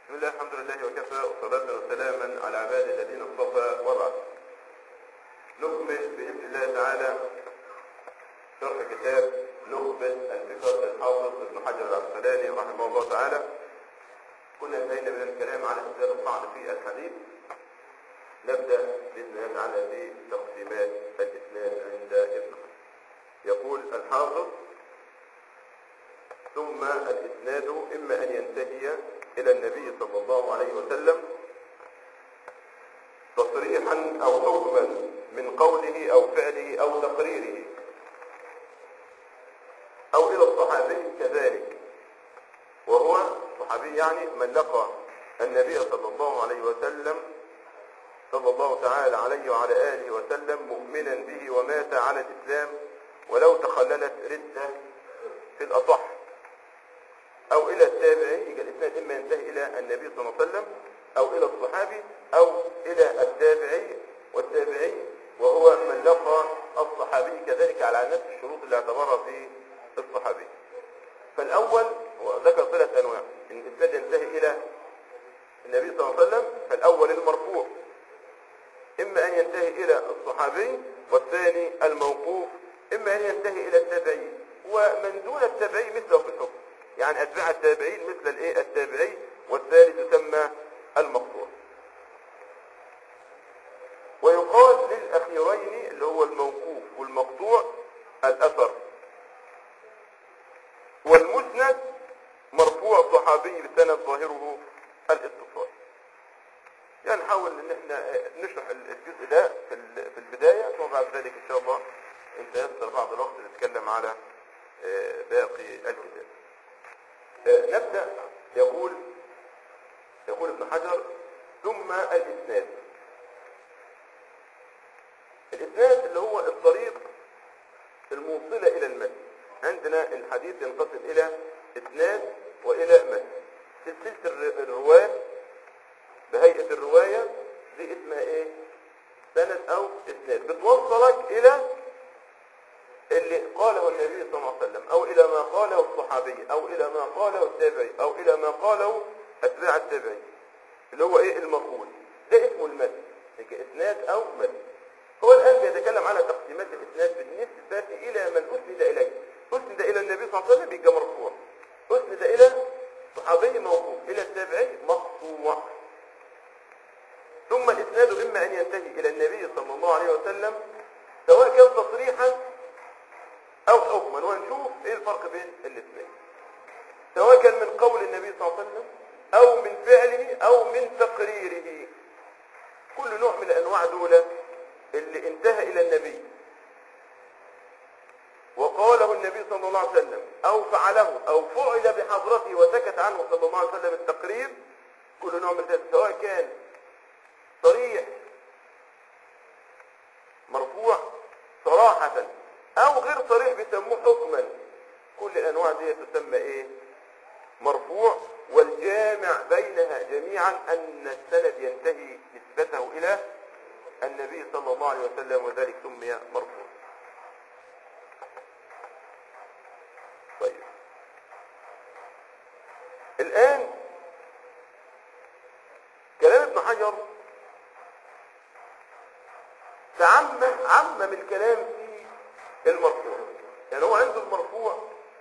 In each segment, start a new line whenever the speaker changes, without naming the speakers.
بسم الله الحمد لله وكفى وصلاة وسلاما على عباد الذين اصطفى وبعد نكمل بإذن الله تعالى شرح كتاب نخبة الفقه الحافظ ابن حجر العسقلاني رحمه الله تعالى كنا انتهينا من الكلام على استدلال الطعن في الحديث نبدأ بإذن الله تعالى في تقسيمات الإسناد عند ابن حجر يقول الحافظ ثم الإسناد إما أن ينتهي إلى النبي صلى الله عليه وسلم تصريحا أو حكما من قوله أو فعله أو تقريره أو إلى الصحابي كذلك وهو الصحابي يعني من لقى النبي صلى الله عليه وسلم صلى الله تعالى عليه وعلى آله وسلم مؤمنا به ومات على الإسلام ولو تخللت ردة في الأصح او الى التابعي يبقى الاسناد اما ينتهي الى النبي صلى الله عليه وسلم او الى الصحابي او الى التابعي والتابعي وهو من لقى الصحابي كذلك على نفس الشروط اللي اعتبرها في الصحابي فالاول هو ذكر ثلاث انواع ان الاسناد ينتهي الى النبي صلى الله عليه وسلم فالاول المرفوع اما ان ينتهي الى الصحابي والثاني الموقوف اما ان ينتهي الى التابعي ومن دون التابعي مثله في الحكم يعني اتباع التابعين مثل الايه التابعي والثالث يسمى المقطوع ويقال للاخيرين اللي هو الموقوف والمقطوع الاثر والمسند مرفوع صحابي بسند ظاهره الاتصال يعني نحاول ان احنا نشرح الجزء ده في في البدايه ثم بعد ذلك ان شاء الله انت يسر بعض الوقت نتكلم على باقي الكتاب نبدأ يقول يقول ابن حجر ثم الإسناد الإسناد اللي هو الطريق الموصلة إلى المتن عندنا الحديث ينقسم إلى إسناد وإلى متن سلسلة الرواة بهيئة الرواية دي اسمها إيه سند أو إسناد بتوصلك إلى اللي قاله النبي صلى الله عليه وسلم او الى ما قاله الصحابي او الى ما قاله التابعي او الى ما قاله اتباع التابعي اللي هو ايه المقول ده اسمه المتن اسناد او متن هو الان بيتكلم على تقسيمات الاسناد بالنسبه الى من اسند اليه اسند الى النبي صلى الله عليه وسلم يبقى مرفوع اسند الى صحابي موقوف الى التابعي مقطوع ثم الاسناد اما ان ينتهي الى النبي صلى الله عليه وسلم سواء كان تصريحا او حكما وهنشوف ايه الفرق بين الاثنين سواء كان من قول النبي صلى الله عليه وسلم او من فعله او من تقريره كل نوع من الانواع دول اللي انتهى الى النبي وقاله النبي صلى الله عليه وسلم او فعله او فعل بحضرته وسكت عنه صلى الله عليه وسلم التقرير كل نوع من ذلك سواء كان صريح مرفوع صراحة او غير صريح بيسموه حكما كل الانواع دي تسمى ايه مرفوع والجامع بينها جميعا ان السند ينتهي نسبته الى النبي صلى الله عليه وسلم وذلك سمي مرفوع طيب الان كلام ابن حجر تعمم عمم الكلام في المرفوع يعني هو عنده المرفوع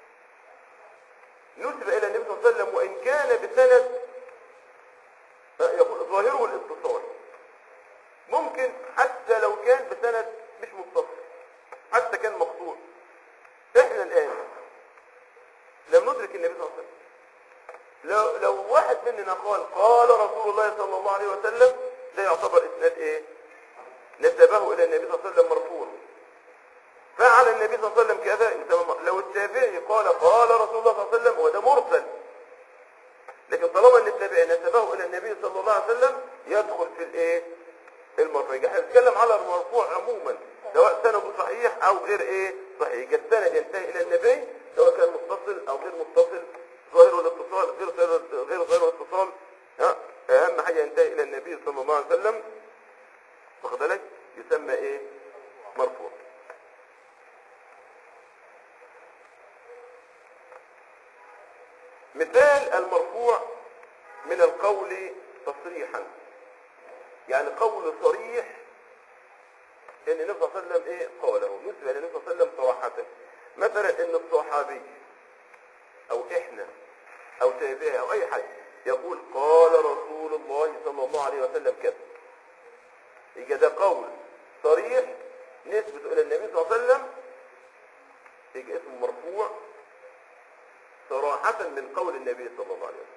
نسب الى النبي صلى الله عليه وسلم وان كان بسند يقول ظاهره الاتصال ممكن حتى لو كان بسند مش متصل حتى كان مقطوع احنا الان لم ندرك النبي صلى الله عليه وسلم لو, لو واحد مننا قال قال رسول الله صلى الله عليه وسلم ده يعتبر اسناد ايه نسبه الى النبي صلى الله عليه وسلم مرفوع فعل النبي صلى الله عليه وسلم كذا لو التابعي قال قال رسول الله صلى الله عليه وسلم وده مرسل لكن طالما ان التابعي نسبه الى النبي صلى الله عليه وسلم يدخل في الايه المرفوع احنا بنتكلم على المرفوع عموما سواء سنده صحيح او غير ايه صحيح السند ينتهي الى النبي سواء كان متصل او غير متصل ظاهر الاتصال غير ظاهر غير ظاهر الاتصال اهم حاجه ينتهي الى النبي صلى الله عليه وسلم واخد بالك يسمى ايه مرفوع مثال المرفوع من القول تصريحا يعني قول صريح ان النبي صلى الله عليه وسلم ايه قاله نسبة الى النبي صلى الله عليه وسلم صراحة مثلا ان الصحابي او احنا او تابعي او اي حد يقول قال رسول الله صلى الله عليه وسلم كذا يبقى ده قول صريح نسبة الى النبي صلى الله عليه وسلم يبقى اسمه مرفوع صراحة من قول النبي صلى الله عليه وسلم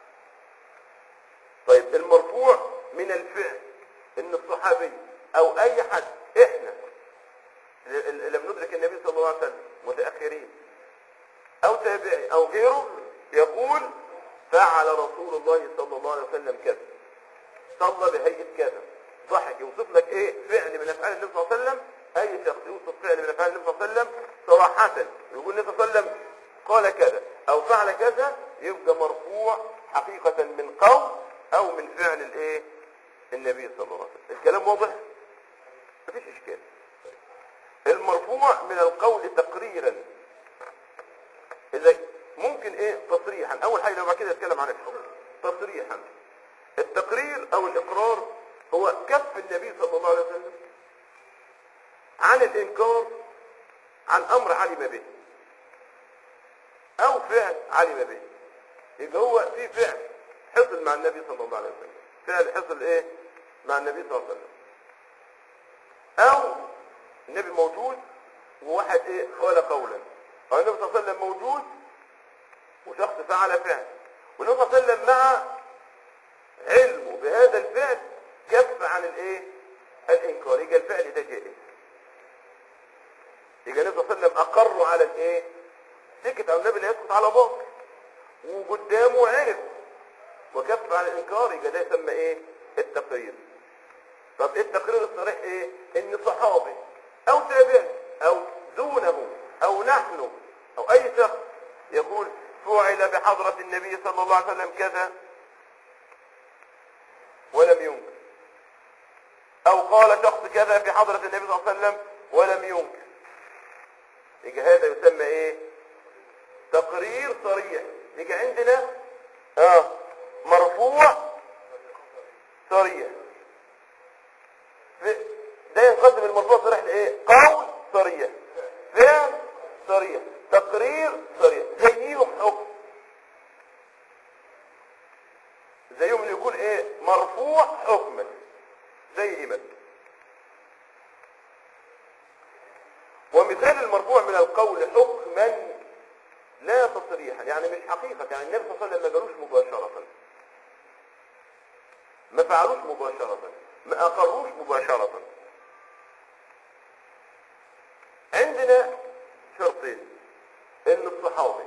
طيب المرفوع من الفعل ان الصحابي او اي حد احنا ل- ل- لم ندرك النبي صلى الله عليه وسلم متأخرين او تابعي او غيره يقول فعل رسول الله صلى الله عليه وسلم كذا صلى بهيئة كذا ضحك يوصف لك ايه فعل من افعال النبي صلى الله عليه وسلم اي شخص يوصف فعل من افعال النبي صلى الله عليه وسلم صراحة يقول النبي صلى الله عليه وسلم قال كذا او فعل كذا يبقى مرفوع حقيقة من قول او من فعل الايه النبي صلى الله عليه وسلم الكلام واضح مفيش اشكال المرفوع من القول تقريرا اذا ممكن ايه تصريحا اول حاجه لو بعد كده اتكلم عن الحكم تصريحا التقرير او الاقرار هو كف النبي صلى الله عليه وسلم عن الانكار عن امر علم به او فعل علم به يبقى هو في فعل حصل مع النبي صلى الله عليه وسلم فعل حصل ايه مع النبي صلى الله عليه وسلم او النبي موجود وواحد ايه قال قولا او النبي صلى الله عليه وسلم موجود وشخص فعل فعل والنبي صلى الله عليه وسلم مع علمه بهذا الفعل كف عن الايه الانكار يبقى الفعل ده جائز يبقى النبي صلى الله عليه وسلم اقر على الايه سكت او النبي لا يسكت على باطل وقدامه عرف وكف عن الانكار يبقى ده يسمى ايه التقرير طب التقرير الصريح ايه ان صحابي او تابعي او دونه او نحن او اي شخص يقول فعل بحضرة النبي صلى الله عليه وسلم كذا ولم ينكر او قال شخص كذا في حضرة النبي صلى الله عليه وسلم ولم ينكر يجي هذا يسمى ايه تقرير صريح يجي عندنا اه مرفوع صريح في- ده ينقسم المرفوع صريح لايه قول صريح فعل صريح تقرير صريح زيهم حكم زيهم اللي يكون ايه مرفوع حكما زي ايه مثلا ومثال المرفوع من القول حكما لا تصريحا يعني مش حقيقة يعني النبي صلى الله عليه وسلم ما قالوش مباشرة ما فعلوش مباشرة ما أقروش مباشرة عندنا شرطين ان الصحابي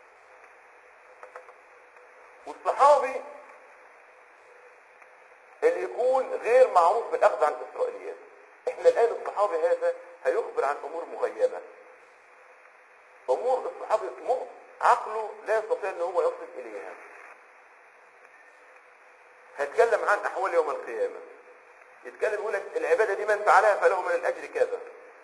والصحابي اللي يكون غير معروف بالاخذ عن الاسرائيليات احنا الان الصحابي هذا هيخبر عن امور مغيبه امور الصحابي مو عقله لا يستطيع ان هو يصل اليها هيتكلم عن احوال يوم القيامه يتكلم يقول لك العباده دي من فعلها فله من الاجر كذا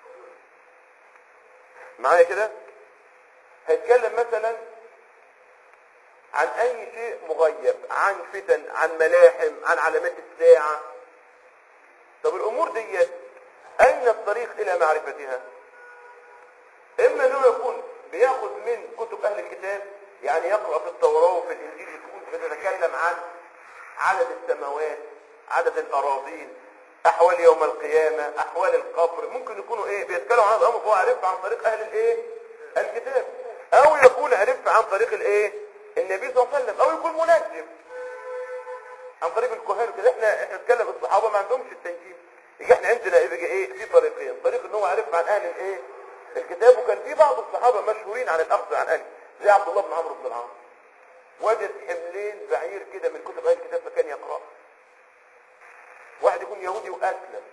معايا كده هيتكلم مثلا عن اي شيء مغيب عن فتن عن ملاحم عن علامات الساعة طب الامور ديت اين الطريق الى معرفتها اما انه يكون بياخذ من كتب اهل الكتاب يعني يقرأ في التوراة وفي الانجيل يكون بتتكلم عن عدد السماوات عدد الاراضين احوال يوم القيامة احوال القبر ممكن يكونوا ايه بيتكلموا عن الامر فهو عرف عن طريق اهل الايه الكتاب او يكون عرف عن طريق الايه النبي صلى الله عليه وسلم او يكون منجم عن طريق الكهان وكده احنا احنا نتكلم الصحابه ما عندهمش التنجيم يجي احنا عندنا يبقى ايه في طريقين طريق ان هو عرف عن اهل الايه الكتاب وكان في بعض الصحابه مشهورين عن الاخذ عن اهل زي عبد الله بن عمرو بن العاص وجد حملين بعير كده من كتب اهل الكتاب فكان يقرأ واحد يكون يهودي واسلم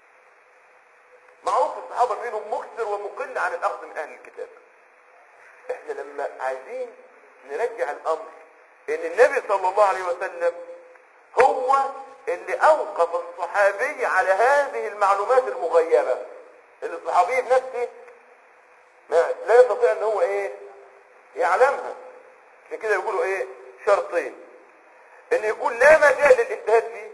معروف الصحابه منهم مكثر ومقل عن الاخذ من اهل الكتاب احنا لما عايزين نرجع الامر ان النبي صلى الله عليه وسلم هو اللي اوقف الصحابي على هذه المعلومات المغيبة اللي الصحابي بنفسه ما لا يستطيع ان هو ايه يعلمها عشان كده يقولوا ايه شرطين ان يكون لا مجال للاجتهاد فيه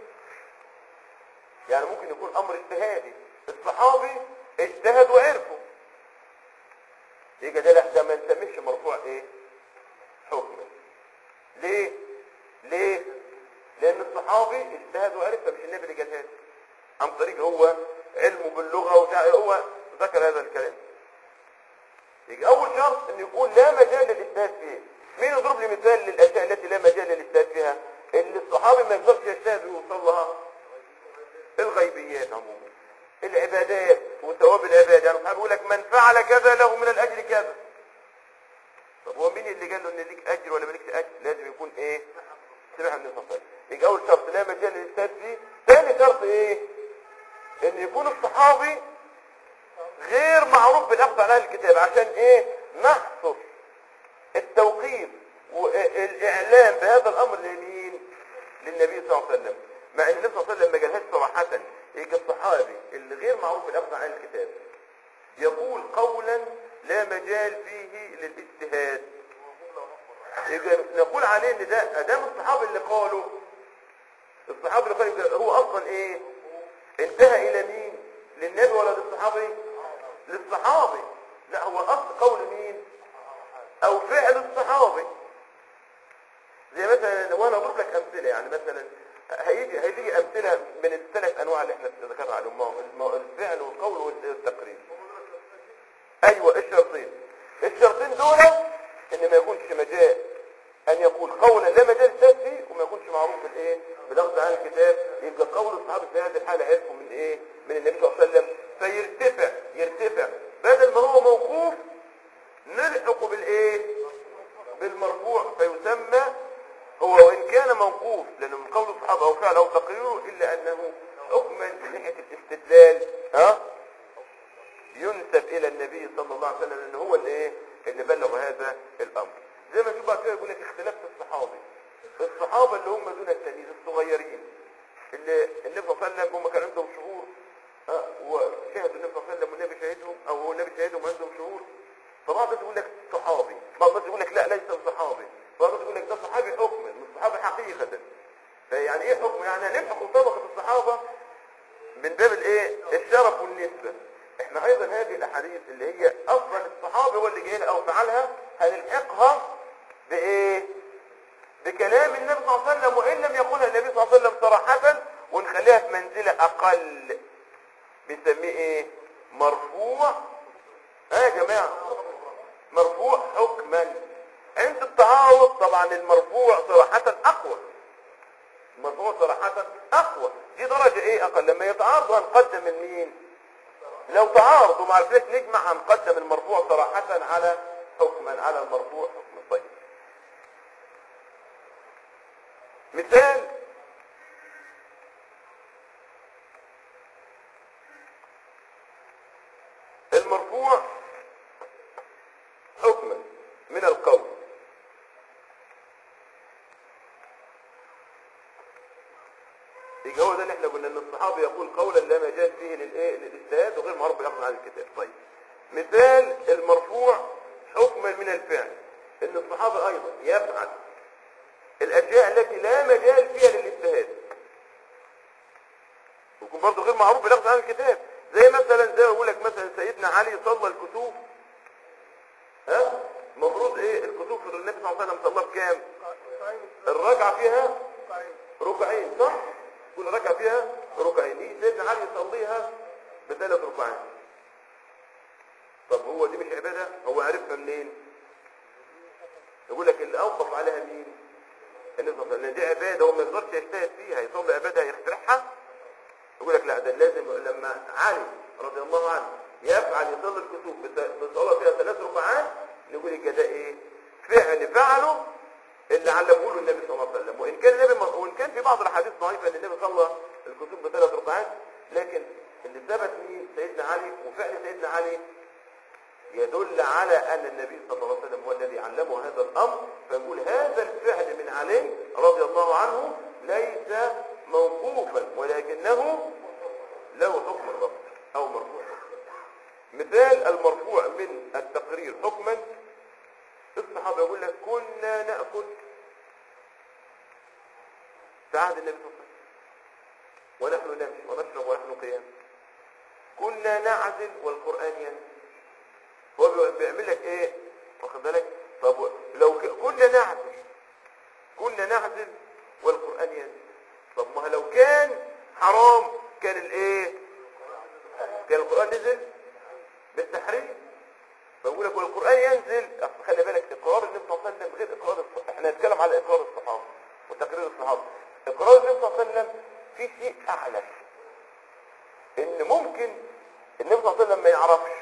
يعني ممكن يكون امر اجتهادي الصحابي اجتهد وعرفه يبقى ده لا ده ما نسميش مرفوع ايه حكما ليه ليه لان الصحابي اجتهد وعرف فمش النبي اللي قالها له. عن طريق هو علمه باللغه وتع... هو ذكر هذا الكلام يجي اول شرط ان يكون لا مجال للاجتهاد فيه مين يضرب لي مثال للاشياء التي لا مجال للاجتهاد فيها اللي الصحابي ما يقدرش يجتهد ويوصل لها الغيبيات عموما العبادات وثواب العباد يعني الصحابي يقول لك من فعل كذا له من الاجر كذا طب هو مين اللي قال له ان ليك اجر ولا مالكش اجر لازم يكون ايه سمع من الصحابي يجي اول شرط لا مجال للاجتهاد فيه ثاني شرط ايه ان يكون الصحابي غير معروف بالاخذ على اهل الكتاب عشان ايه نحصر التوقيف والاعلام بهذا الامر لمين للنبي صلى الله عليه وسلم مع ان النبي صلى الله عليه وسلم ما قالهاش صراحه يجي الصحابي اللي غير معروف بالاخذ على اهل الكتاب يقول قولا لا مجال فيه للاجتهاد يجي نقول عليه ان ده ادام الصحابي اللي قالوا الصحابي اللي قالوا يبقى هو اصلا ايه انتهى الى مين للنبي ولا للصحابي للصحابي لا هو اصل قول مين او فعل الصحابي زي مثلا وانا اضرب لك امثله يعني مثلا هيجي هيجي امثله من الثلاث انواع اللي احنا ذكرنا عليهم الم- الفعل والقول والتقرير ايوه الشرطين الشرطين دول ان ما يكونش مجال ان يقول قولا لا مجال فيه وما يكونش معروف بالايه بالاخذ عن الكتاب يبقى قول الصحابه في هذه الحاله عرفوا من ايه من النبي صلى الله عليه وسلم فيرتفع يرتفع بدل ما هو موقوف نلحق بالايه بالمرفوع فيسمى هو وان كان موقوف لانه من قول الصحابه او فعل او تقريره الا انه حكما من ناحيه الاستدلال ها ينسب الى النبي صلى الله عليه وسلم لان هو اللي ايه اللي بلغ هذا الامر زي ما نشوف بعد كده يقول لك اختلاف في الصحابه الصحابه اللي هم دون التمييز الصغيرين اللي النبي صلى الله عليه وسلم هم كان عندهم شهور ها، وشاهدوا النبي صلى الله عليه وسلم والنبي شاهدهم او هو النبي شاهدهم عندهم شهور فبعض الناس يقول لك صحابي بعض الناس يقول لك لا ليس صحابي بعض الناس يقول لك ده صحابي حكما مش صحابي حقيقه فيعني ايه حكم يعني هنلحق طبقه الصحابه من باب الايه الشرف والنسبة احنا ايضا هذه الاحاديث اللي هي اصلا الصحابي هو اللي جاي او فعلها هنلحقها بايه بكلام النبي صلى الله عليه وسلم وان لم يقولها النبي صلى الله عليه وسلم صراحة ونخليها في منزلة اقل بنسميه ايه مرفوع ها يا جماعة مرفوع حكما عند التعارض طبعا المرفوع صراحة اقوى المرفوع صراحة اقوى دي درجة ايه اقل لما يتعارضوا هنقدم المين لو تعارضوا ما عرفناش نجمع هنقدم المرفوع صراحة على حكما على المرفوع حكما طيب مثال المرفوع حكما من القول يبقى هو ده اللي احنا قلنا ان الصحابي يقول قولا لا مجال فيه للايه للاجتهاد وغير معروف بالاخذ عن الكتاب طيب مثال المرفوع حكما من الفعل ان الصحابي ايضا يفعل الاشياء التي لا مجال فيها للاجتهاد ويكون برضه غير معروف بالاخذ عن الكتاب زي مثلا زي ما بقول لك مثلا سيدنا علي صلى الكسوف ها المفروض ايه الكسوف النبي صلى الله عليه وسلم صلى بكام الركعه فيها ركعين صح كل ركعه فيها ركعين يجي سيدنا علي يصليها بثلاث ركعات طب هو دي مش عباده هو عرفها منين يقول لك اللي اوقف عليها مين النبي صلى الله عليه وسلم دي عباده هو ما يقدرش يجتهد فيها يصلي عباده يخترعها يقول لك لا ده لازم لما علي رضي الله عنه يفعل يصلي الكسوف بت- بصلاه فيها ثلاث ركعات نقول يبقى ده ايه فعل فعله اللي علمه له النبي صلى الله عليه وسلم وان كان النبي وان كان في بعض الاحاديث ضعيفه ان النبي صلى الكسوف بثلاث ركعات لكن اللي ثبت مين سيدنا علي وفعل سيدنا علي يدل على ان النبي صلى الله عليه وسلم هو الذي علمه هذا الامر فنقول هذا الفعل من علي رضي الله عنه ليس موقوفا ولكنه له حكم الرفض او مرفوع مثال المرفوع من التقرير حكما الصحابه يقول لك كنا ناكل في عهد النبي صلى الله عليه وسلم ونحن نمشي ونشرب ونحن قيام كنا نعزل والقرآن ينزل هو بي- بيعمل لك ايه واخد بالك طب لو ك... كنا نعزل كنا نعزل والقرآن ينزل طب ما لو كان حرام كان الايه كان القرآن نزل بالتحريم بقول لك والقرآن ينزل أصل خلي بالك اقرار النبي صلى الله عليه وسلم غير اقرار الصحابة احنا هنتكلم على اقرار الصحابة وتقرير الصحابة اقرار النبي صلى الله عليه وسلم في شيء اعلى ان ممكن النبي صلى الله عليه وسلم ما يعرفش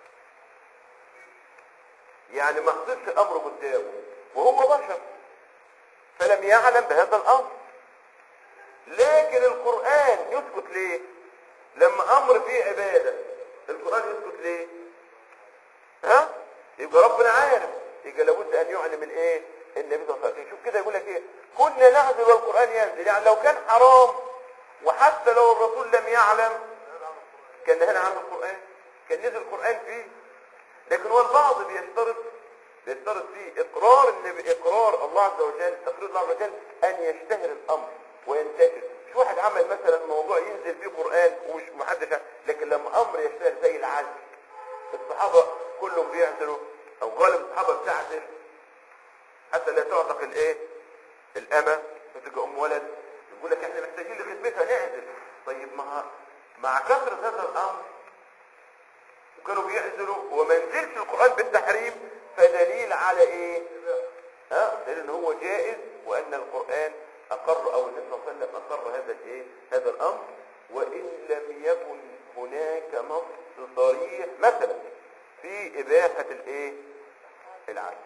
يعني ما حصلش الامر قدامه وهو بشر فلم يعلم بهذا الامر لكن القرآن يسكت ليه لما امر فيه عبادة القرآن يسكت ليه ها يبقى ربنا عارف يبقى لابد ان يعلم الايه النبي صلى الله عليه وسلم شوف كده يقول لك ايه كنا نعزل والقرآن ينزل يعني لو كان حرام وحتى لو الرسول لم يعلم كان نهانا عن القرآن كان نزل القرآن فيه لكن هو البعض بيشترط بيشترط فيه اقرار النبي اقرار الله عز وجل تقرير الله عز وجل ان يشتهر الامر وينتشر مش واحد عمل مثلا موضوع ينزل فيه قرآن ومش محدش عارف، لكن لما امر يشتهر زي العزل الصحابة كلهم بيعزلوا او غالب الصحابة بتعزل حتى لا تعتق الايه الامة وتبقى ام ولد يقول لك احنا محتاجين لخدمتها نعزل طيب مع مع كثرة هذا الامر وكانوا بيعزلوا وما نزلش القرآن بالتحريم فدليل على ايه ها دليل ان هو جائز وان القرآن اقر او النبي صلى الله عليه وسلم اقر هذا الايه هذا الامر وان لم يكن هناك نص صريح مثلا في اباحة الايه العزل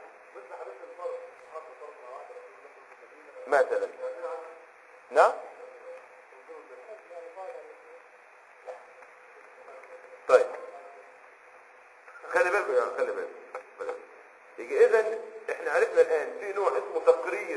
مثلا نعم طيب خلي بالكم يا خلي بالكم يجي اذا احنا عرفنا الان في نوع اسمه تقرير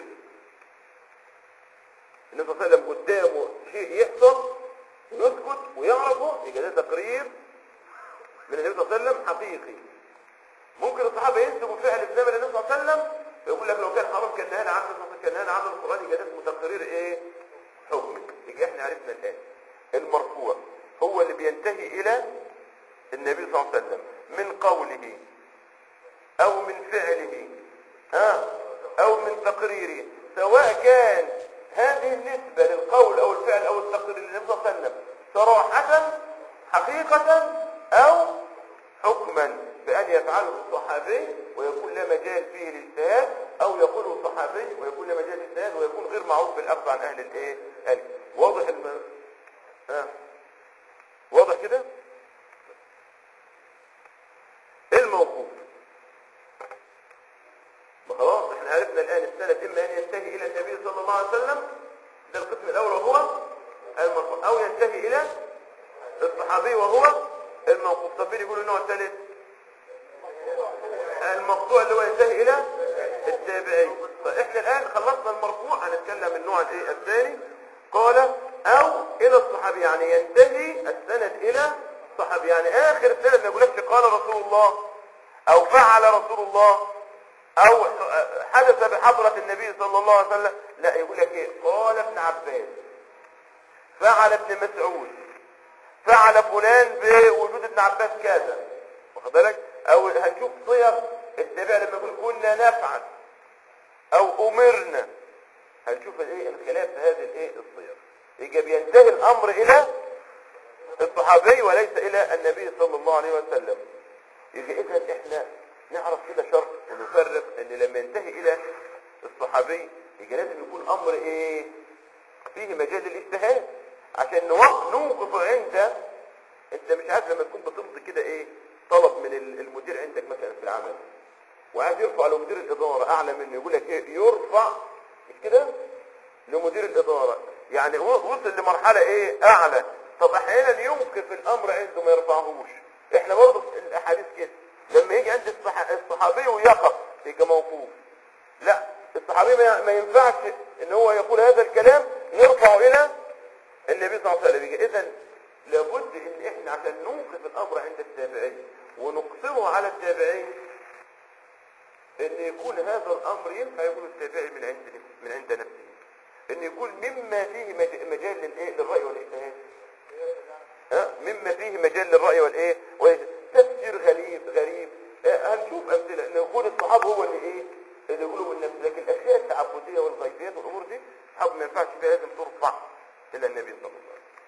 النبي صلى الله عليه وسلم قدامه شيء يحصل يسكت ويعرفه يبقى ده تقرير من النبي صلى الله عليه وسلم حقيقي ممكن الصحابه ينسبوا فعل في زمن النبي صلى الله عليه وسلم يقول لك لو كان حرام كان نهانا عنه كان نهانا عنه القران يبقى ده اسمه تقرير ايه حكمي يبقى احنا عرفنا الان المرفوع هو اللي بينتهي الى النبي صلى الله عليه وسلم من قوله او من فعله ها او من تقريره سواء كان هذه النسبة للقول او الفعل او التقرير للنبي صلى الله عليه وسلم صراحة حقيقة او حكما بان يفعله الصحابي ويكون لا مجال فيه للاجتهاد او يقوله الصحابي ويكون لا مجال للاجتهاد ويكون غير معروف بالاخذ عن اهل الايه أهل. واضح الم... ها واضح كده الموقوف خلاص احنا عرفنا الان السند اما ان ينتهي الى النبي صلى الله عليه وسلم ده القسم الاول وهو المرفوع او ينتهي الى الصحابي وهو الموقوف طب مين يقول النوع الثالث المقطوع اللي هو ينتهي الى التابعي فاحنا الان خلصنا المرفوع هنتكلم النوع الايه الثاني قال او الى الصحابي يعني ينتهي السند الى الصحابي يعني اخر السند ما يقولكش قال رسول الله او فعل رسول الله او حدث بحضرة النبي صلى الله عليه وسلم لا يقول لك ايه قال ابن عباس فعل ابن مسعود فعل فلان بوجود ابن عباس كذا واخد بالك او هنشوف صيغ التابع لما يقول كنا نفعل او امرنا هنشوف الايه الخلاف في هذه الايه الصيغ يجي بينتهي الامر الى الصحابي وليس الى النبي صلى الله عليه وسلم يجي اذا احنا نعرف كده شرط ونفرق ان لما ينتهي الى الصحابي يجي لازم يكون امر ايه فيه مجال للاجتهاد عشان نوق- نوقف عند انت مش عارف لما تكون بتمضي كده ايه طلب من ال- المدير عندك مثلا في العمل وعايز يرفع لمدير الاداره اعلى منه يقول لك ايه يرفع مش كده لمدير الاداره يعني و- وصل لمرحله ايه اعلى طب احيانا يوقف الامر عنده ما يرفعهوش احنا برضه في الاحاديث كده لما يجي عند الصح- الصحابي ويقف يبقى موقوف لا الصحابي ما ما ينفعش ان هو يقول هذا الكلام يرفع الى النبي صلى الله عليه وسلم اذا لابد ان احنا عشان نوقف الامر عند التابعين ونقصره على التابعين ان يكون هذا الامر ينفع يكون التابعي من عند من عند نفسه ان يكون مما فيه مج- مجال للايه للراي والاجتهاد ها مما فيه مجال للراي والايه والاجتهاد. تفسير غريب غريب آه، هنشوف امثله ان يكون الصحابه هو اللي ايه اللي يقولوا من نفسه لكن الاشياء التعبديه والغيبيات والامور دي الصحابه ما ينفعش فيها لازم ترفع الى النبي صلى الله عليه وسلم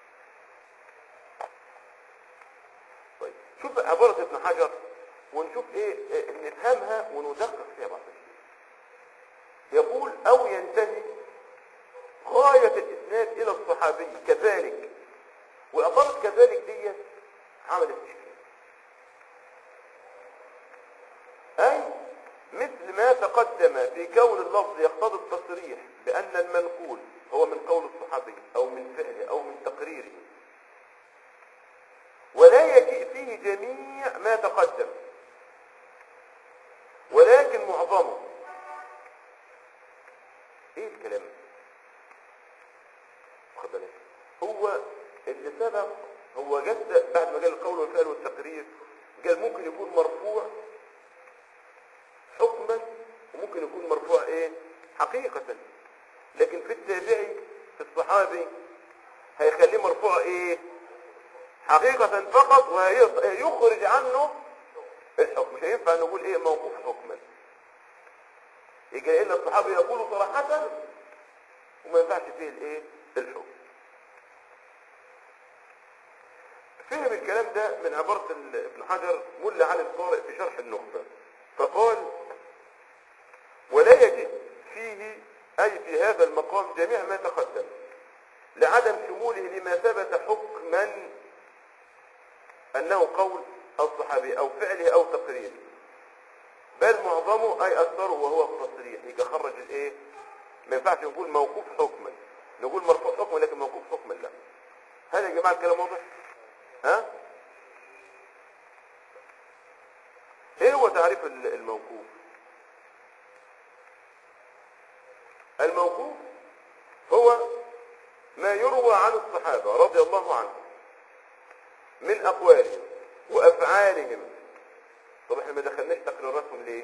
طيب شوف عبارة ابن حجر ونشوف ايه إيه، نفهمها وندقق فيها بعض الشيء يقول او ينتهي غاية الاسناد الى الصحابي كذلك وعبارة كذلك ديت عملت اشكال اي مثل ما تقدم في كون اللفظ يقتضي التصريح بان المنقول هو من قول الصحابي او من فعله او من تقريره ولا يجيء فيه جميع ما تقدم ولكن معظمه ايه الكلام واخد بالك هو اللي سبق هو جد بعد ما قال القول والفعل والتقرير قال ممكن يكون مرفوع حكما وممكن يكون مرفوع ايه حقيقة لكن في التابعي في الصحابي هيخليه مرفوع ايه حقيقة فقط ويخرج عنه الحكم مش هينفع نقول ايه موقوف حكما يجي الا الصحابي يقول صراحة وما ينفعش فيه الايه الحكم فهم الكلام ده من عبارة ال- ابن حجر ملا علي القارئ في شرح النخبة فقال ولا يجب فيه أي في هذا المقام جميع ما تقدم لعدم شموله لما ثبت حكما أنه قول الصحابي أو فعله أو تقريره بل معظمه أي أكثره وهو التصريح يجي خرج الإيه ما ينفعش نقول موقوف حكما نقول مرفوع حكما لكن موقوف حكما لا هل يا جماعة الكلام واضح ها ايه هو تعريف ال- الموقوف الموقوف هو ما يروى عن الصحابة رضي الله عنهم من أقوالهم وأفعالهم طب احنا ما دخلناش تقريراتهم ليه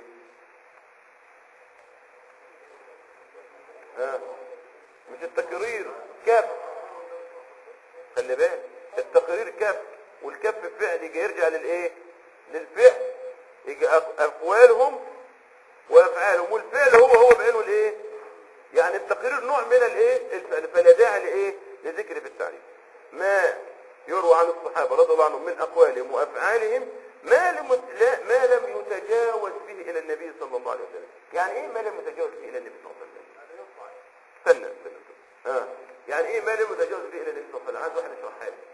ها مش التقرير كف خلي بالك التقرير كف والكف فعل يجي يرجع للايه للفعل يجي أق- اقوالهم وافعالهم والفعل هو هو بعينه الايه يعني التقرير نوع من الايه الفعل فلا داعي لايه لذكر في التعريف ما يروى عن الصحابه رضي الله عنهم من اقوالهم وافعالهم ما لم لا ما لم يتجاوز به الى النبي صلى الله عليه وسلم يعني ايه ما لم يتجاوز به الى النبي صلى الله عليه وسلم استنى استنى استنى. اه يعني ايه ما لم يتجاوز به الى النبي صلى الله عليه وسلم عايز واحد يشرحها لي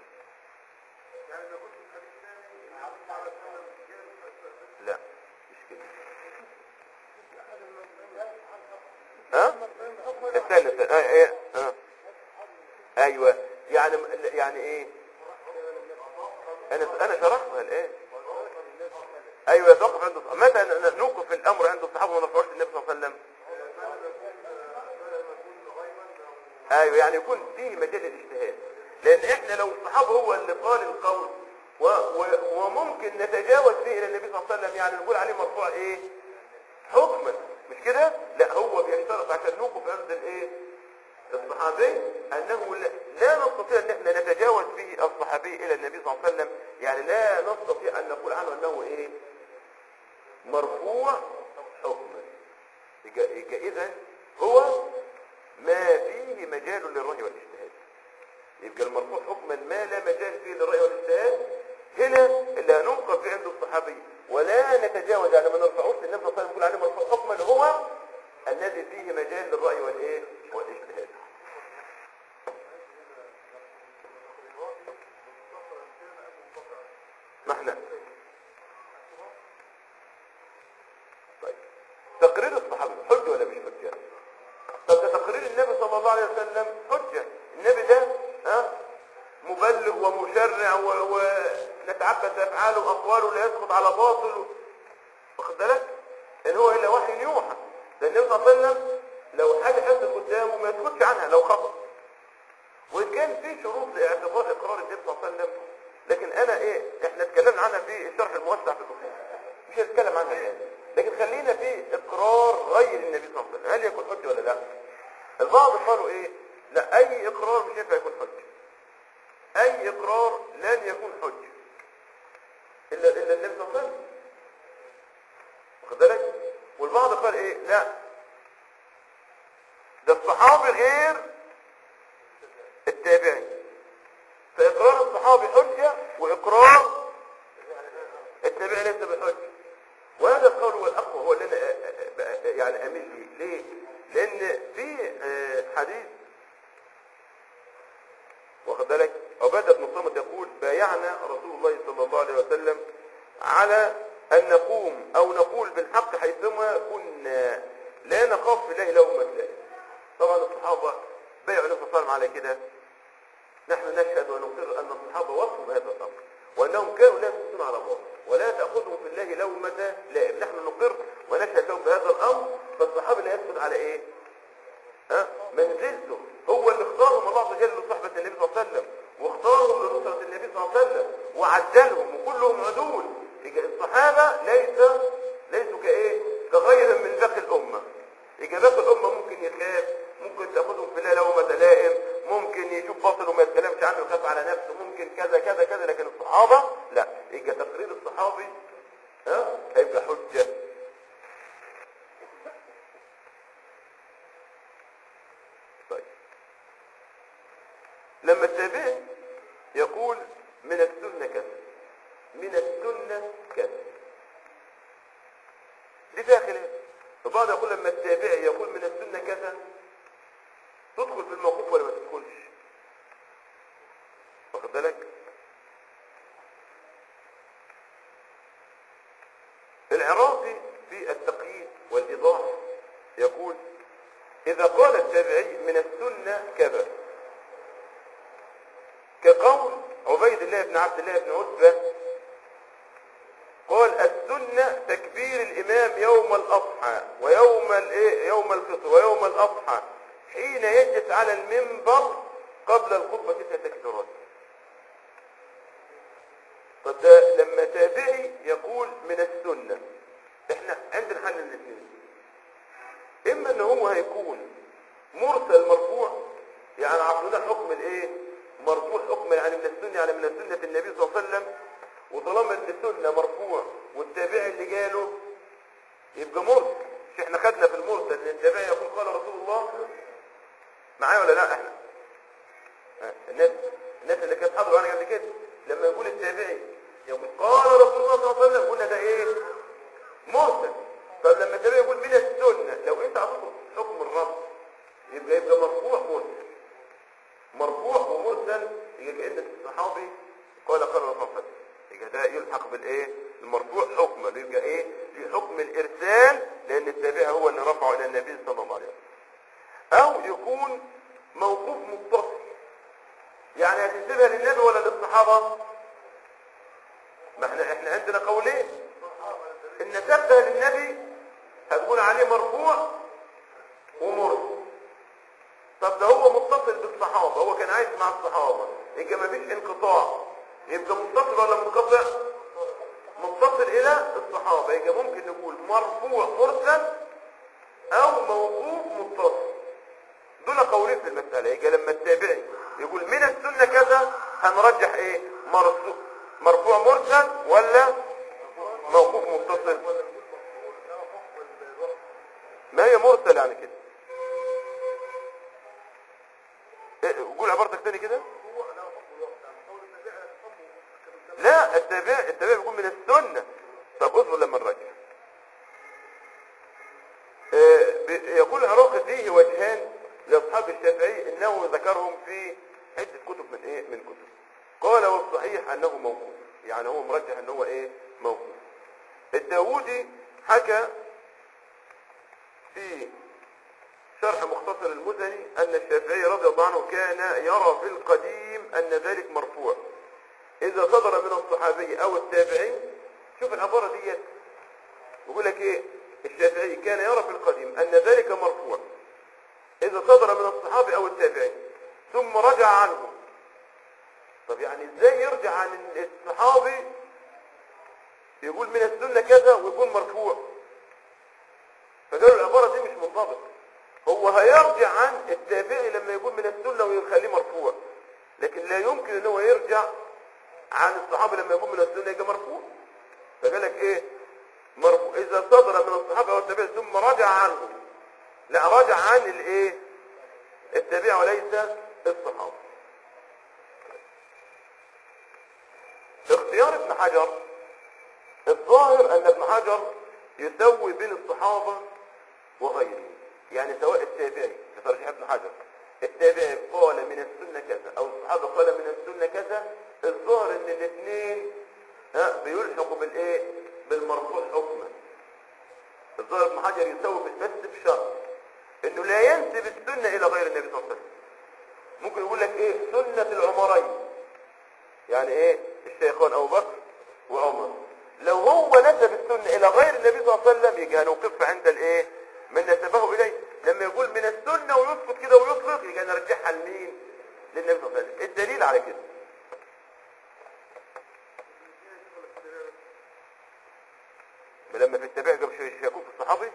لا مش كده ها استنى استنى آه ايه اه ايوه يعني يعني ايه انا انا شرحتها الان ايوه يتوقف عند الصحابه متى ن- نوقف الامر عند الصحابه وما نرفعوش للنبي صلى الله عليه وسلم ايوه يعني يكون فيه مجال الاجتهاد لان احنا لو الصحابه هو اللي قال القول و و وممكن نتجاوز به الى النبي صلى الله عليه وسلم يعني نقول عليه مرفوع ايه حكما مش كده لا هو بيشترط عشان نوقف عند الايه الصحابي انه لا, لا نستطيع ان احنا نتجاوز به الصحابي الى النبي صلى الله عليه وسلم يعني لا نستطيع ان نقول عنه انه ايه مرفوع حكما يبقى يبقى اذا هو ما فيه مجال للرأي والاجتهاد يبقى المرفوع حكما ما لا مجال فيه للرأي والاجتهاد هنا اللي هنوقف فيه عند الصحابي ولا نتجاوز يعني ما نرفعوش للنبي صلى الله عليه وسلم نقول عليه مرفوع حكما هو الذي فيه مجال للرأي والايه والاجتهاد ما احنا طيب تقرير الصحابة حجة ولا مش حجة طب ده تقرير النبي صلى الله عليه وسلم حجة النبي ده ها مبلغ ومشرع و- ونتعبد بأفعاله وأقواله لا يسقط على باطل واخد بالك ان هو الا وحي يوحى ده النبي صلى الله عليه وسلم لو حاجه حصلت قدامه ما يسكتش عنها لو خطأ وان كان في شروط لاعتبار اقرار النبي صلى الله عليه وسلم لكن انا ايه احنا اتكلمنا عنها في الشرح الموسع في الاصول مش هنتكلم عنها الان لكن خلينا في اقرار غير النبي صلى الله عليه وسلم هل يكون حجه ولا لا البعض قالوا ايه لا اي اقرار مش هينفع يكون حجه اي اقرار لن يكون حجه الا الا النبي صلى الله عليه وسلم واخد بالك والبعض قال ايه لا ده الصحابي غير التابعي فاقرار الصحابي حجه واقرار التابعي ليس بحجه وهذا القول هو الاقوى هو اللي انا أ- أ- أ- يعني اميل ليه ليه لان في آه، حديث واخد بالك عبادة بن صامت يقول بايعنا رسول الله صلى الله عليه وسلم على أن نقوم أو نقول بالحق حيثما كنا لا نخاف في الله لومة لائم طبعا الصحابة بايعوا النبي صلى الله عليه وسلم على كده نحن نشهد ونقر أن الصحابة وصفوا بهذا الأمر وأنهم كانوا لا يسكتون على باطل ولا تأخذهم في الله لومة لائم نحن نقر ونشهد لهم بهذا الأمر فالصحابة لا يسكت على إيه؟ ها منزلته هو اللي اختارهم الله عز وجل لصحبة النبي صلى الله عليه وسلم واختارهم لنصرة النبي صلى الله عليه وسلم وعجلهم وكلهم عدول يجي الصحابة ليس ليسوا كايه كغيرهم من باقي الأمة يجي باقي الأمة ممكن يخاف ممكن تأخذهم في الله لومة لائم ممكن يشوف باطل وما يتكلمش عنه يخاف على نفسه ممكن كذا كذا كذا لكن الصحابة لا يجي تقرير الصحابي ها هيبقى حجة طيب لما التابعي يقول من السنة كذا من السنة كذا دي فيها خلاف فبعض يقول لما التابعي يقول من السنة كذا تدخل في الموقوف ولا ما تدخلش واخد بالك العراقي في التقييد والإيضاح يقول إذا قال التابعي من السنة كذا كقول عبيد الله بن عبد الله بن عتبة قال السنة تكبير الإمام يوم الأضحى ويوم الإيه يوم الفطر ويوم الأضحى حين يجلس على المنبر قبل الخطبة تسع تكبيرات طب ده لما تابعي يقول من السنة احنا عندنا حل الاثنين اما ان هو هيكون مرسل مرفوع يعني عقلنا حكم الايه مرفوع حكم يعني من السنة يعني من سنة النبي صلى الله عليه وسلم وطالما ان السنة مرفوع والتابعي اللي جاله يبقى مرسل مش احنا خدنا في المرسل ان التابعي يقول قال رسول الله معايا ولا لا احنا اه، الناس الناس اللي كانت حاضره وانا قبل كده لما يقول التابعي يقول قال رسول الله صلى الله عليه وسلم قلنا ده ايه مرسل طب لما التابعي يقول من السنه لو انت عطيته حكم الرب يبقى يبقى مرفوع مرسل مرفوع ومرسل يبقى كأن الصحابي قال قال رسول الله صلى الله عليه وسلم يبقى ده يلحق بالايه المرفوع حكما يبقى ايه في حكم الارسال لان التابعي هو اللي رفعه الى النبي صلى الله عليه وسلم او يكون موقوف متصل يعني هتنسبها للنبي ولا للصحابه ما احنا احنا عندنا قولين ان نسبها للنبي هتكون عليه مرفوع ومرسل طب ده هو متصل بالصحابه هو كان عايش مع الصحابه يبقى ما فيش انقطاع يبقى متصل ولا منقطع متصل الى الصحابه يبقى ممكن نقول مرفوع مرسل او موقوف متصل دول قولين في المسألة يجي لما التابعي يقول من السنة كذا هنرجح ايه مرفوع مرفوع مرسل ولا موقوف متصل ما هي مرسل يعني كده إيه، قول عبارتك تاني كده لا التابع التابع بيقول من السنة طب اصبر لما نرجع آه، بي- يقول العراقي فيه وجهان لاصحاب الشافعي انه ذكرهم في عدة كتب من ايه من كتب قال والصحيح انه موقوف يعني هو مرجح ان هو ايه موقوف الداودي حكى في شرح مختصر المزني ان الشافعي رضي الله عنه كان يرى في القديم ان ذلك مرفوع اذا صدر من الصحابي او التابعي شوف العبارة ديت يقول لك ايه الشافعي كان يرى في القديم ان ذلك مرفوع اذا صدر من الصحابي او التابعي ثم رجع عنه طب يعني ازاي يرجع عن الصحابي يقول من السنة كذا ويكون مرفوع فقالوا العبارة دي مش منضبط هو هيرجع عن التابعي لما يقول من السنة يرجع عن الصحابة لما يقول من السنة يبقى مرفوع فقال لك ايه مرفوع اذا صدر من الصحابة والتابعين ثم رجع عنه لا رجع عن الايه التابع وليس الصحابة اختيار ابن حجر الظاهر ان ابن حجر يسوي بين الصحابة وغيره يعني سواء التابعي كترجيح ابن حجر التابعي قال من السنة كذا او الصحابة قال من السنة كذا الظاهر ان الاثنين ها بيلحقوا بالايه بالمرفوع حكما الظاهر ابن حجر يسوي بس بشرط انه لا ينسب السنة الى غير النبي صلى الله عليه وسلم ممكن يقول لك ايه سنة العمرين يعني ايه الشيخان ابو بكر وعمر لو هو نسب السنة الى غير النبي صلى الله عليه وسلم يجي هنوقف عند الايه من نسبه اليه لما يقول من السنة ويسكت كده ويطلق يجي نرجعها لمين للنبي صلى الله عليه وسلم الدليل على كده لما في التابع قبل شوية يكون في الصحابي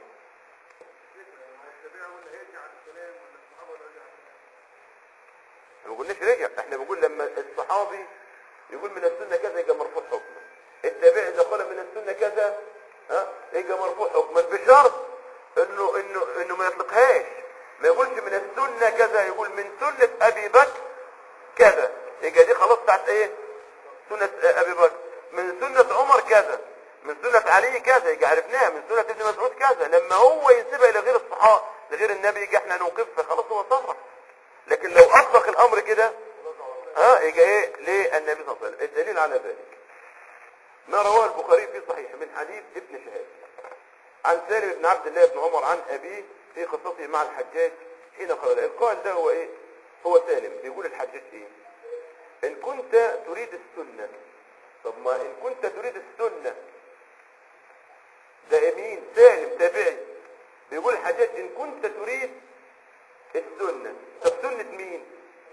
ما قلناش رجع احنا بنقول لما الصحابي يقول من السنة كذا يبقى مرفوع حكما التابعي اذا قال من السنة كذا ها يبقى مرفوع حكما بشرط انه انه انه ما يطلقهاش ما يقولش من السنة كذا يقول من سنة ابي بكر كذا يبقى دي خلاص بتاعت ايه سنة ابي بكر من سنة عمر كذا من سنة علي كذا يبقى عرفناها من سنة ابن مسعود كذا لما هو ينسبها الى غير الصحابة لغير النبي يجي احنا نوقفها خلاص هو صرح لكن لو اطلق الامر كده ها يجي ايه ليه النبي صلى الله عليه وسلم الدليل على ذلك ما رواه البخاري في صحيح من حديث ابن شهاب عن سالم بن عبد الله بن عمر عن ابيه في قصته مع الحجاج حين قال له القائل ده هو ايه هو سالم بيقول الحجاج ايه ان كنت تريد السنة طب ما ان كنت تريد السنة ده مين سالم تابعي بيقول الحجاج ان كنت تريد السنة طب سنة مين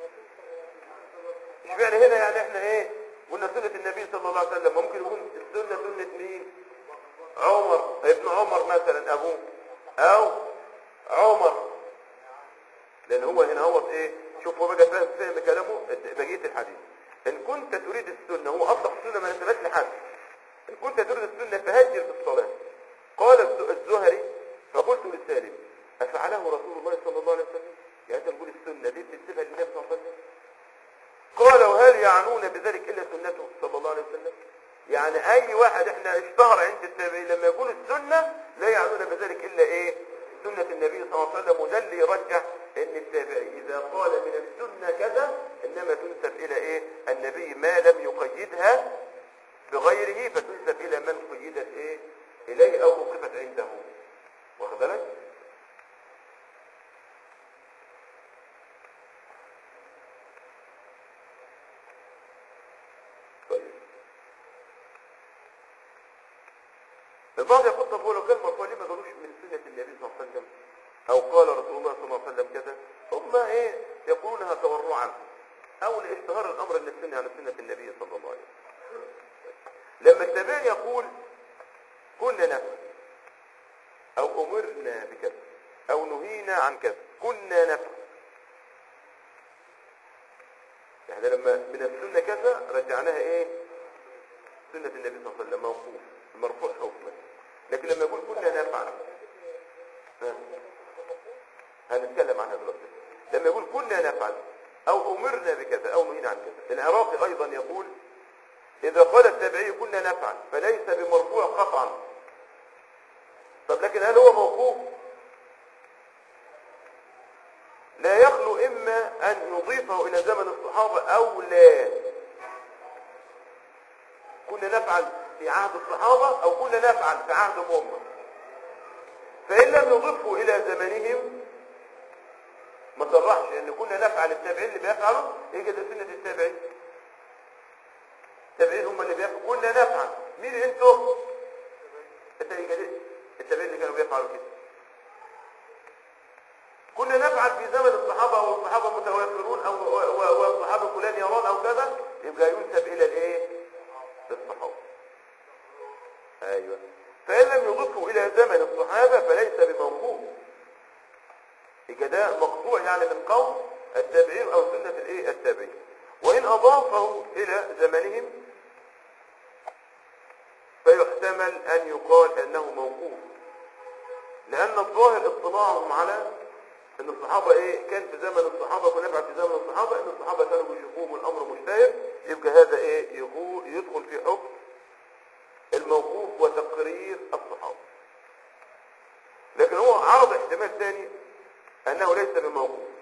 اشمعنى هنا يعني احنا ايه قلنا سنة النبي صلى الله عليه وسلم ممكن يكون السنة سنة مين عمر ابن عمر مثلا ابوه او عمر لان هو هنا هو ايه شوف هو بقى فاهم فهم كلامه بقية الحديث ان كنت تريد السنة هو اطلق السنة ما نسبهاش لحد ان كنت تريد السنة فهجر في الصلاة قال الزهري فقلت لسالم افعله رسول الله صلى الله عليه وسلم يعني انت تقول السنة دي بتنسبها للنبي صلى الله عليه وسلم قال وهل يعنون بذلك الا سنته صلى الله عليه وسلم يعني اي واحد احنا اشتهر عند التابعين لما يقول السنة لا يعنون بذلك الا ايه سنة النبي صلى الله عليه وسلم وده اللي يرجح ان التابعي اذا قال من السنة كذا انما تنسب الى ايه النبي ما لم يقيدها بغيره فتنسب الى من قيدت ايه اليه او وقفت عنده واخد بالك طيب البعض يقول طب هو لو كان مرفوع ليه ما قالوش من سنة النبي صلى الله عليه وسلم او قال رسول الله صلى الله عليه وسلم كذا هم ايه يقولونها تورعا او لاشتهار الامر ان السنة على سنة النبي صلى الله عليه وسلم لما التابعي يقول كنا نفعل او امرنا بكذا او نهينا عن كذا كنا نفعل يعني لما من السنة كذا رجعناها ايه سنة النبي صلى الله عليه وسلم موقوف مرفوع حكما لكن لما يقول كنا نفعل ها؟ هنتكلم عنها دلوقتي لما يقول كنا نفعل او امرنا بكذا او نهينا عن كذا العراقي ايضا يقول اذا قال التابعي كنا نفعل فليس بمرفوع قطعا طب لكن هل هو موقوف لا يخلو اما ان يضيفه الى زمن الصحابة او لا كنا نفعل في عهد الصحابة او كنا نفعل في عهد الامة فان لم يضيفه الى زمنهم ما صرحش ان كنا نفعل التابعين اللي بيفعلوا يجي ده سنة التابعين التابعين هم اللي بيفعلوا كنا نفعل مين انتوا التابعين اللي كانوا بيفعلوا كده كنا نفعل في زمن الصحابة والصحابة متوافرون او والصحابة فلان يرون او كذا يبقى ينسب الى الايه الصحابة ايوه فان لم يضفه الى زمن الصحابة فليس بموقوف يبقى ده مقطوع يعني من قول التابعين او سنة الايه التابعين وإن أضافه إلى زمنهم فيحتمل أن يقال أنه موقوف لأن الظاهر اطلاعهم على أن الصحابة إيه كان في زمن الصحابة كنا نبعث في زمن الصحابة أن الصحابة كانوا بيشوفوهم الأمر مجتهد يبقى هذا إيه يقول يدخل في حكم الموقوف وتقرير الصحابة لكن هو عرض احتمال ثاني أنه ليس بموقوف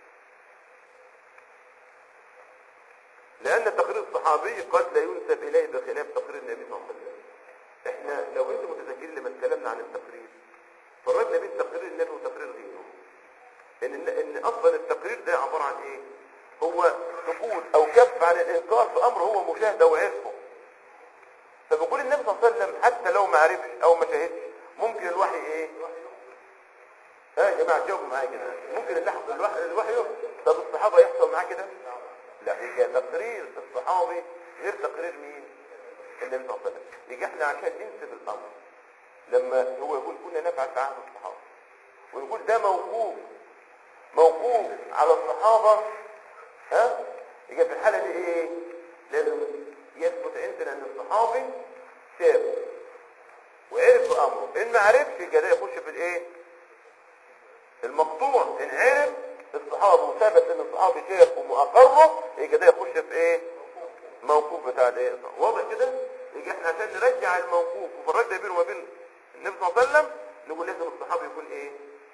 لأن تقرير الصحابي قد لا ينسب إليه بخلاف تقرير النبي صلى الله عليه وسلم احنا لو انتم متذكرين لما اتكلمنا عن التقرير فرقنا بين تقرير النبي وتقرير غيره ان ان اصلا التقرير ده عباره عن ايه هو سكوت او كف عن الانكار في امر هو مشاهده وعرفه فبيقول النبي صلى الله عليه وسلم حتى لو ما عرفش او ما شاهدش ممكن الوحي ايه ها يا جماعه جاوبوا معايا كده ممكن اللحظه الوحي الوحي طب الصحابه يحصل معاه كده لا هي تقرير الصحابي غير تقرير مين النبي صلى الله عليه وسلم يجي احنا عشان ننسب الامر لما هو يقول كنا نفعل في عهد الصحابه ويقول ده موقوف موقوف على الصحابه ها يجي في الحاله دي ايه لازم يثبت عندنا ان الصحابي شافه وعرف امره ان ما عرفش يبقى ده يخش في الايه المقطوع ان عرف الصحابه وثبت ان الصحابي شافه واقره يبقى ده يخش في ايه موقوف بتاع الايه واضح كده يجي احنا عشان نرجع الموقوف وفرق ده بينه وبين النبي صلى الله عليه وسلم نقول لازم الصحابي يكون ايه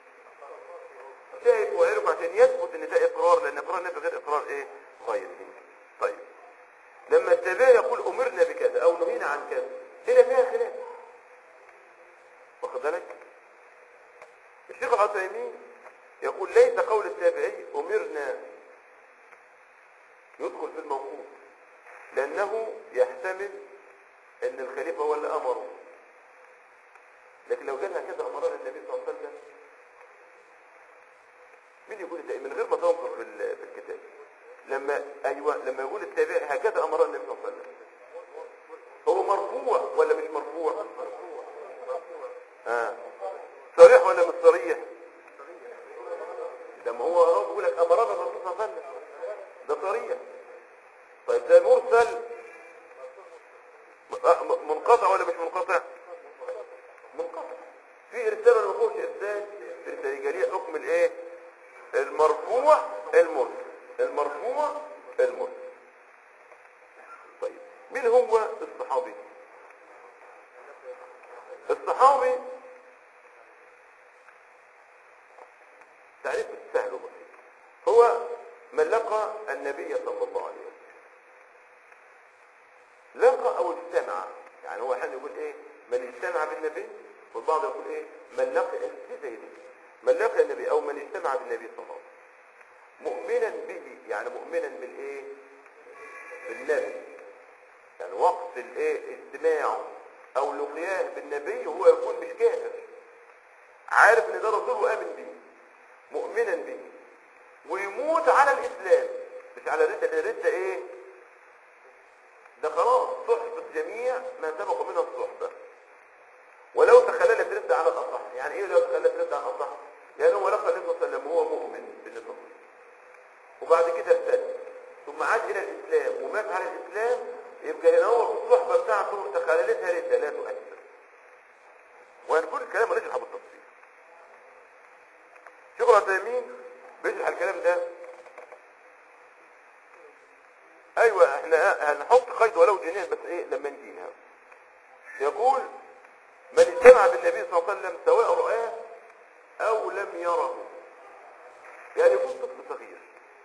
شايف وعرف عشان يثبت ان ده اقرار لان اقرار النبي غير اقرار ايه غيره طيب لما التابعي يقول امرنا بكذا او نهينا عن كذا هنا فيها خلاف واخد بالك الشيخ العثيمين يقول ليس قول التابعي امرنا يدخل في الموقوف لانه يحتمل ان الخليفة هو اللي امره لكن لو جالنا كذا امرنا النبي صلى الله عليه وسلم مين يقول ده من غير ما تنظر في ال- في الكتاب لما ايوه لما يقول التابعي هكذا امرنا النبي صلى الله عليه وسلم هو مرفوع ولا مش مرفوع اه صريح ولا مش صريح لما هو هو بيقول لك امرنا الرسول صلى الله عليه وسلم ده صريح طيب ده مرسل آه، م- منقطع ولا مش منقطع منقطع في ارسال ولا ما فيهوش ارسال ارسال يبقى ليه حكم الايه المرفوع المرسل المرفوع المرسل طيب مين هو الصحابي الصحابي تعريف سهل وبسيط هو من لقى النبي صلى الله عليه وسلم لقى او اجتمع يعني هو احيانا يقول ايه من اجتمع بالنبي والبعض يقول ايه من لقى دي زي دي من لقى النبي او من اجتمع بالنبي صلى الله عليه وسلم مؤمنا به يعني مؤمنا بالايه بالنبي يعني وقت الايه اجتماعه او لقياه بالنبي هو يكون مش كافر عارف ان ده رسول وامن به مؤمنا به ويموت على الاسلام مش على الردة الردة ايه ده خلاص صحبة جميع ما سبق منها الصحبة ولو تخللت ردة على الأصح يعني ايه لو تخللت ردة على الأصح يعني هو لقى النبي صلى الله عليه وسلم وهو مؤمن بالنبي وبعد كده ارتد ثم عاد الى الاسلام ومات على الاسلام يبقى هنا هو في الصحبة بتاعته تخللتها ردة لا تؤثر وهنقول الكلام ونشرح بالتفصيل شيخ العثيمين بيشرح الكلام ده ايوه احنا هنحط قيد ولو جنيه بس ايه لما نجينا يقول من اجتمع بالنبي صلى الله عليه وسلم سواء رآه او لم يره يعني يكون طفل صغير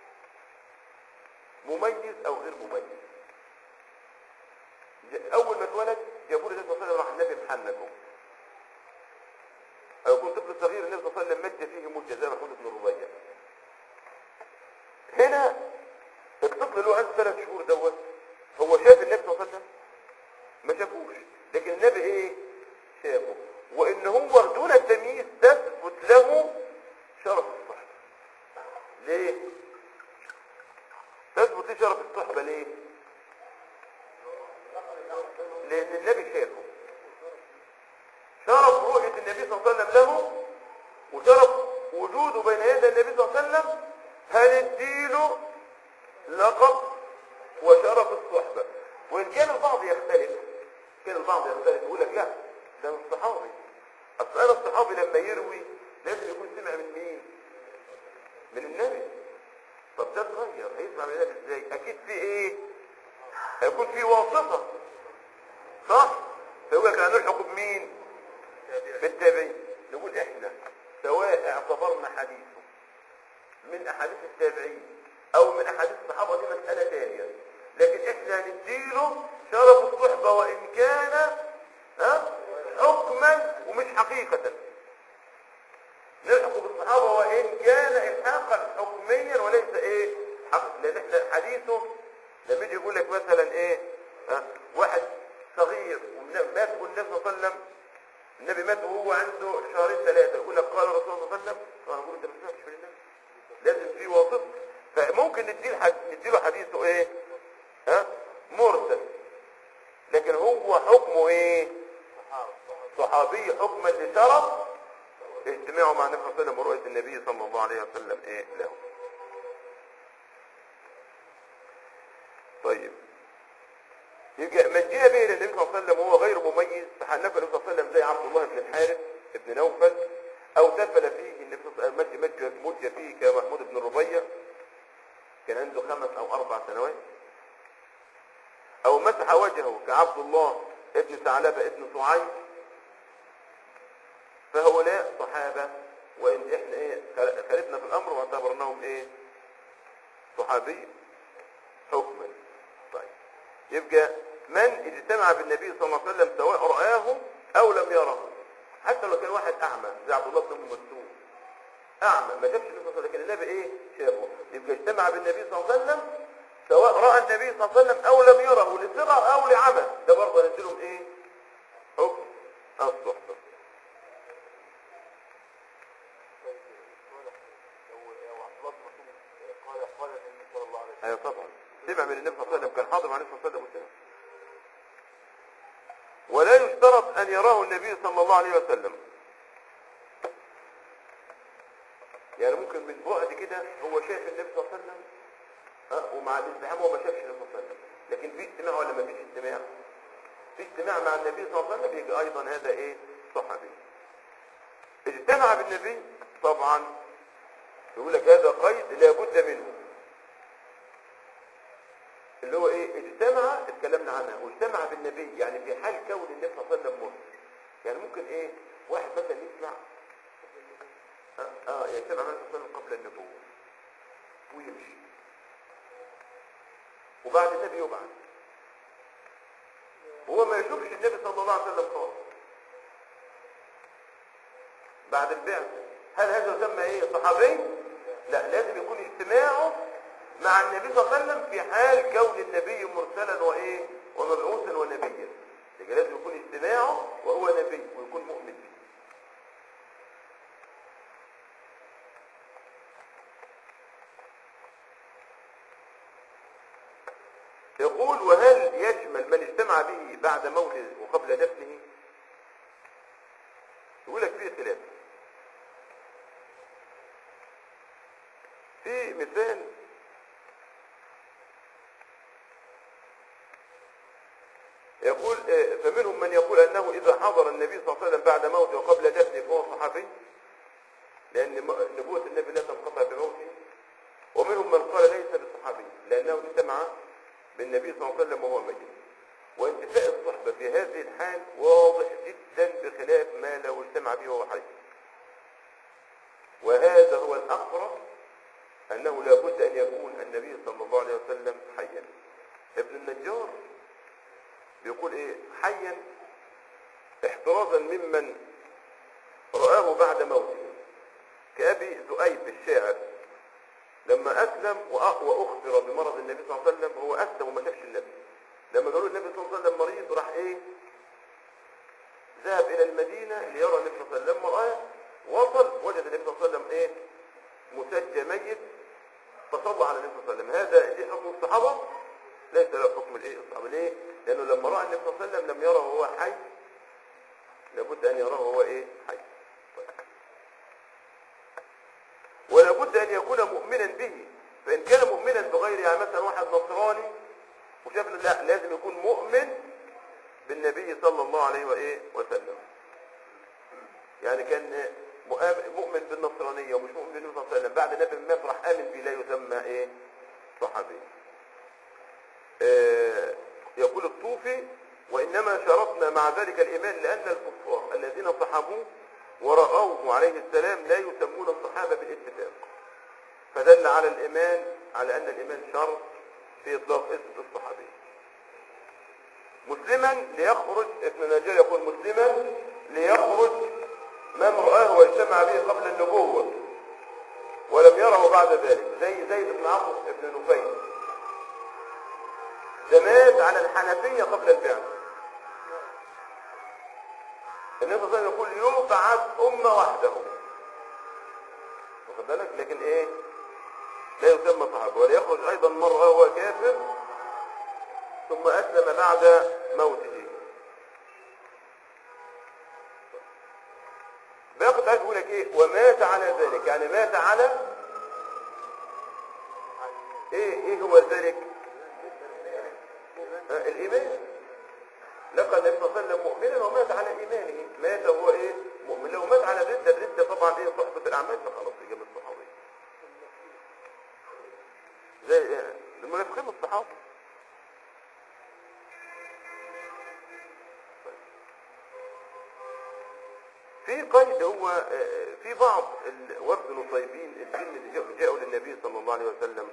مميز او غير مميز ج- اول ما اتولد جابوا له النبي صلى الله عليه وسلم راح النبي محنكه او يكون طفل صغير النبي صلى الله عليه وسلم مد فيه مده زي محمود بن ربيع هنا الطفل اللي هو عنده ثلاث شهور دوت هو شاف النبي صلى الله عليه وسلم ما شافوش لكن النبي ايه شافه وان هو دون التمييز تثبت له شرف الصحبه ليه تثبت ليه شرف الصحبه ليه لان النبي شافه شرف رؤيه النبي صلى الله عليه وسلم له وشرف وجوده بين يدي النبي صلى الله عليه وسلم هنديله لقب وشرف الصحبة وإن كان البعض يختلف كان البعض يختلف يقول لك لا ده من الصحابي أصل أنا الصحابي لما يروي لازم يكون سمع من مين؟ من النبي طب ده اتغير هيسمع من النبي ازاي؟ أكيد في إيه؟ هيكون في واسطة صح؟ فيقول لك هنلحق بمين؟ بالتابعين نقول احنا سواء اعتبرنا حديثه من احاديث التابعين او من احاديث الصحابه دي مساله ثانيه لكن احنا هنديله شرف الصحبه وان كان ها حكما ومش حقيقه نلحق بالصحابه وان كان الحاقا حكميا وليس ايه حق لان احنا حديثه لما يجي يقول لك مثلا ايه ها واحد صغير ومات النبي صلى الله عليه وسلم النبي مات وهو عنده شهرين ثلاثة يقول لك قال الرسول صلى الله عليه وسلم فأنا أقول أنت ما سمعتش من النبي لازم في واسطة فممكن نديله حد... نديله حديثه إيه؟ ها؟ مرسل لكن هو حكمه إيه؟ صحابي حكما لشرف اجتماعه مع النبي صلى الله عليه وسلم ورؤية النبي صلى الله عليه وسلم إيه له طيب يبقى من جاء به الى النبي صلى الله عليه وسلم وهو غير مميز فحنفه النبي صلى الله عليه وسلم زي عبد الله بن الحارث بن نوفل او دفن فيه النبي صلى الله عليه وسلم مج مج مج فيه كمحمود بن الربيع كان عنده خمس او اربع سنوات او مسح وجهه كعبد الله ابن ثعلبه ابن صعيب فهؤلاء صحابه وان احنا ايه خالفنا في الامر واعتبرناهم ايه صحابي حكما طيب يبقى من اجتمع بالنبي صلى الله عليه وسلم سواء رآه او لم يره حتى لو كان واحد اعمى زي عبد الله بن ام مكتوم اعمى ما شافش النبي صلى الله عليه وسلم لكن النبي ايه شافه يبقى اجتمع بالنبي صلى الله عليه وسلم سواء راى النبي صلى الله عليه وسلم او لم يره لصغر او لعمى ده برضه نديلهم ايه حكم الصحبه ايوه طبعا سمع من النبي صلى الله عليه وسلم كان حاضر مع النبي صلى الله عليه وسلم وسمع ولا يشترط ان يراه النبي صلى الله عليه وسلم يعني ممكن من بعد كده هو شايف النبي صلى الله عليه وسلم ها ومع الازدحام هو ما شافش النبي صلى الله عليه وسلم لكن في استماع ولا ما فيش استماع في استماع مع النبي صلى الله عليه وسلم يبقى ايضا هذا ايه صحابي اجتمع بالنبي طبعا يقول لك هذا قيد لا بد منه اللي هو ايه اجتمع اتكلمنا عنها واجتمع بالنبي يعني في حال كون النبي صلى الله عليه وسلم مرسل يعني ممكن ايه واحد مثلا يسمع اه, آه يجتمع مع النبي صلى الله عليه وسلم قبل النبوة ويمشي وبعد النبي يبعث هو ما يشوفش النبي صلى الله عليه وسلم خالص بعد البعثة هل هذا يسمى ايه صحابي لا لازم يكون اجتماعه مع النبي صلى الله عليه وسلم في حال كون النبي مرسلا وايه ومبعوثا ونبيا يبقى لازم يكون اجتماعه وهو نبي ويكون مؤمن به يقول وهل يشمل من اجتمع به بعد موته وقبل دفنه يقول لك فيه خلاف في مثال يقول آه، فمنهم من يقول انه اذا حضر النبي صلى الله عليه وسلم بعد موته وقبل دفنه فهو صحابي لان م- نبوة النبي لا تنقطع بموته ومنهم من قال ليس بصحابي لانه اجتمع بالنبي صلى الله عليه وسلم وهو ميت وانتفاء الصحبة في هذه الحال واضح جدا بخلاف ما لو اجتمع به وهو حي وهذا هو الأقرب أنه لا بد أن يكون النبي صلى الله عليه وسلم حيا ابن النجار بيقول ايه حيا احترازا ممن رآه بعد موته كأبي ذؤيب الشاعر لما أسلم وأ- وأخبر بمرض النبي صلى الله عليه وسلم هو أسلم وما شافش النبي لما قالوا النبي صلى الله عليه وسلم مريض راح إيه ذهب إلى المدينة ليرى النبي صلى الله عليه وسلم مرآه وصل وجد النبي صلى الله عليه وسلم إيه مسجى ميت فصلى على النبي صلى الله عليه وسلم هذا دي حكم الصحابة ليس له حكم الايه الصحابة ليه لانه لما راى النبي صلى الله عليه وسلم لم يره وهو حي لابد ان يراه وهو ايه حي طيب. ولابد ان يكون مؤمنا به فان كان مؤمنا بغير يعني مثلا واحد نصراني وشاف إن لا لازم يكون مؤمن بالنبي صلى الله عليه وإيه وسلم يعني كان مؤمن مؤمن بالنصرانية ومش مؤمن بالنبي صلى الله عليه وسلم بعد النبي ما راح آمن به لا يسمى إيه صحابي آه يقول الطوفي وإنما شرطنا مع ذلك الإيمان لأن الكفار الذين صحبوه ورأوه عليه السلام لا يسمون الصحابة بالاتفاق فدل على الإيمان على أن الإيمان شرط في إطلاق اسم الصحابي مسلما ليخرج ابن نجار يقول مسلما ليخرج من رآه واجتمع به قبل النبوة ولم يره بعد ذلك زي زيد بن عمرو بن نفيل ده مات على الحنفية قبل البعثة النبي صلى الله عليه وسلم يقول يبعث أمة وحده واخد بالك لكن ايه لا يسمى صحابة ولا يخرج أيضا مرة وهو كافر ثم أسلم بعد موته باقي عايز يقول لك ايه ومات على ذلك يعني مات على ايه ايه هو ذلك آه الايمان لقى النبي صلى الله عليه وسلم مؤمنا ومات على ايمانه مات وهو ايه مؤمن لو مات على الردة الردة طبعا ايه صحبة الاعمال فخلاص يجب الصحابي زي إيه؟ المنافقين الصحابة في قيد هو آه، في بعض ال- وفد نصيبين الجن اللي جاءوا- جاءوا للنبي صلى الله عليه وسلم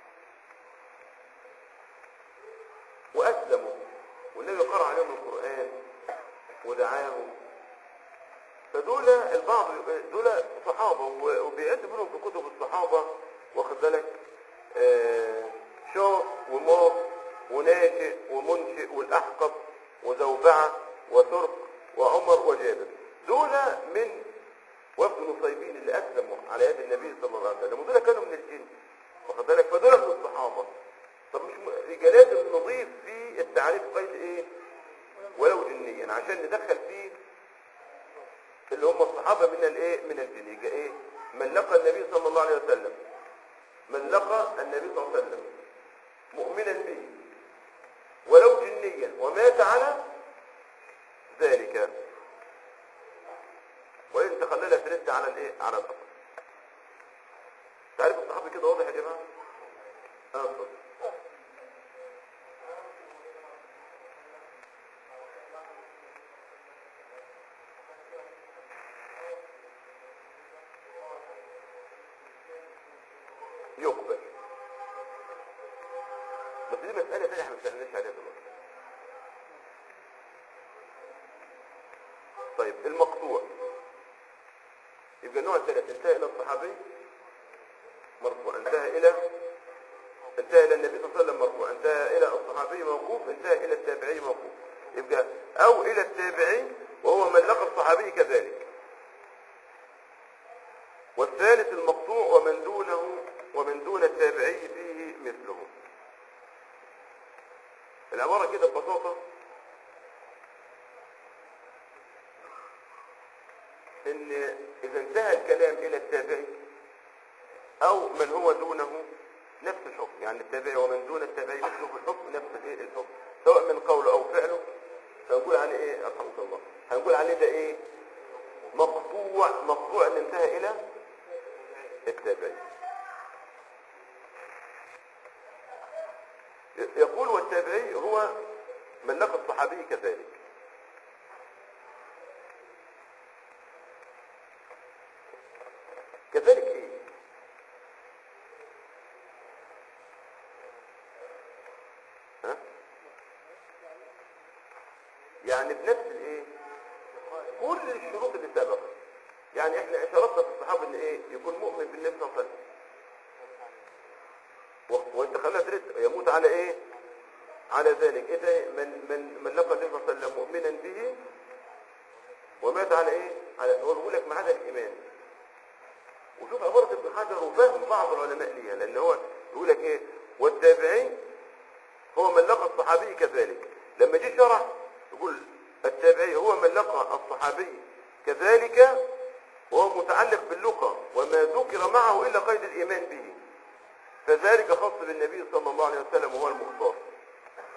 وأسلموا والنبي قرأ عليهم القرآن ودعاهم فدول البعض دول صحابة و- وبيعد منهم في كتب الصحابة واخد بالك آه، شاط ومار وناشئ ومنشئ والأحقب وزوبعة وترك وعمر وجابر دول من وفد نصيبين اللي أسلموا على يد النبي صلى الله عليه وسلم ودول كانوا من الجن واخد بالك فدول من الصحابة طب مش م- رجالات نضيف في التعريف قيد ايه ولو جنيا عشان ندخل فيه اللي هم الصحابة من الايه من الجن يبقى ايه من لقى النبي صلى الله عليه وسلم من لقى النبي صلى الله عليه وسلم مؤمنا به ولو جنيا ومات على ذلك وإن تخللها ترد على الايه على الأصل تعرف الصحابي كده واضح يا جماعة اه اتفضل. يقبل بس دي مسألة ثانية احنا ما سألناش عليها دلوقتي طيب المقطوع يبقى النوع الثالث انتهى إلى الصحابي مرفوع انتهى إلى انتهى إلى النبي صلى الله عليه وسلم مرفوع انتهى إلى الصحابي موقوف انتهى إلى التابعي موقوف يبقى أو إلى التابعي وهو من لقى الصحابي كذلك والثالث المقطوع ومن دونه ومن دون التابعي فيه مثله العبارة كده ببساطة ان اذا انتهى الكلام الى التابعي او من هو دونه نفس الحكم يعني التابعي ومن دون التابعي مثله في الحكم نفس الايه الحكم سواء من قوله او فعله فنقول عليه ايه رحمه الله هنقول عليه ده ايه مقطوع مقطوع ان انتهى الى التابعي يقول والتابعي هو من لقى الصحابي كذلك كذلك ايه ها يعني بنفس الايه كل الشروط اللي سبقت يعني احنا اشارتنا في الصحابه ان ايه يكون مؤمن بالنبي صلى الله عليه وسلم و- وانت خليها ترد يموت على ايه على ذلك ايه ده من من من لقى النبي صلى الله عليه وسلم مؤمنا به ومات على ايه على هو بيقول لك ما عدا الايمان وشوف عباره ابن حجر وفهم بعض العلماء ليها لان هو يقول لك ايه والتابعي هو من لقى الصحابي كذلك لما جه شرح يقول التابعي هو من لقى الصحابي كذلك وهو متعلق باللقى وما ذكر معه الا قيد الايمان به فذلك خاص بالنبي صلى الله عليه وسلم وهو المختار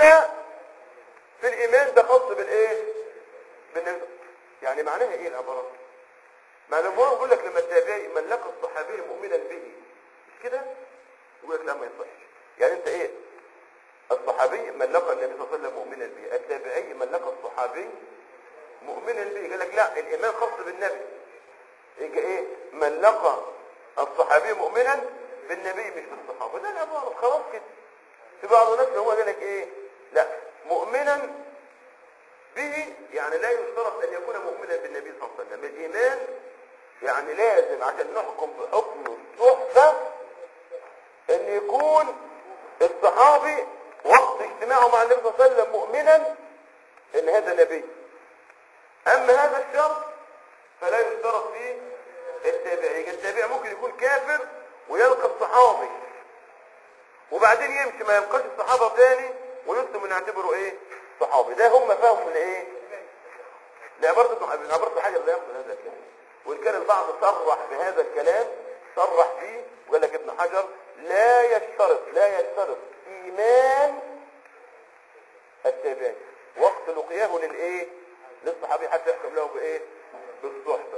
إلا في الإيمان ده خاص بالإيه بالنبي يعني معناها إيه العبارة معنى هو يقول لك لما التابعي من لقى الصحابي مؤمنا به مش كده يقول لك لا ما يصحش يعني انت ايه الصحابي من لقى النبي صلى الله عليه وسلم مؤمنا به التابعي من لقى الصحابي مؤمنا به قال لك لا الايمان خاص بالنبي يجي ايه من لقى الصحابي مؤمنا بالنبي مش بالصحابه ده العباره خلاص كده في بعض الناس اللي هو قال لك ايه لا مؤمنا به يعني لا يشترط ان يكون مؤمنا بالنبي صلى الله عليه وسلم الايمان يعني لازم عشان نحكم بحكم الصحبه ان يكون الصحابي وقت اجتماعه مع النبي صلى الله عليه وسلم مؤمنا ان هذا نبي اما هذا الشرط فلا يشترط فيه التابعي التابع ممكن يكون كافر ويلقى الصحابي وبعدين يمشي ما يلقاش الصحابة تاني ويسلم ونعتبره ايه صحابي ده هم فاهموا من ايه لعبارة ابن ابن عبارة حجر لا يقصد هذا الكلام وان كان البعض صرح بهذا الكلام صرح فيه وقال لك ابن حجر لا يشترط لا يشترط ايمان التابعي وقت لقياه للايه للصحابي حتى يحكم له بايه بالصحبة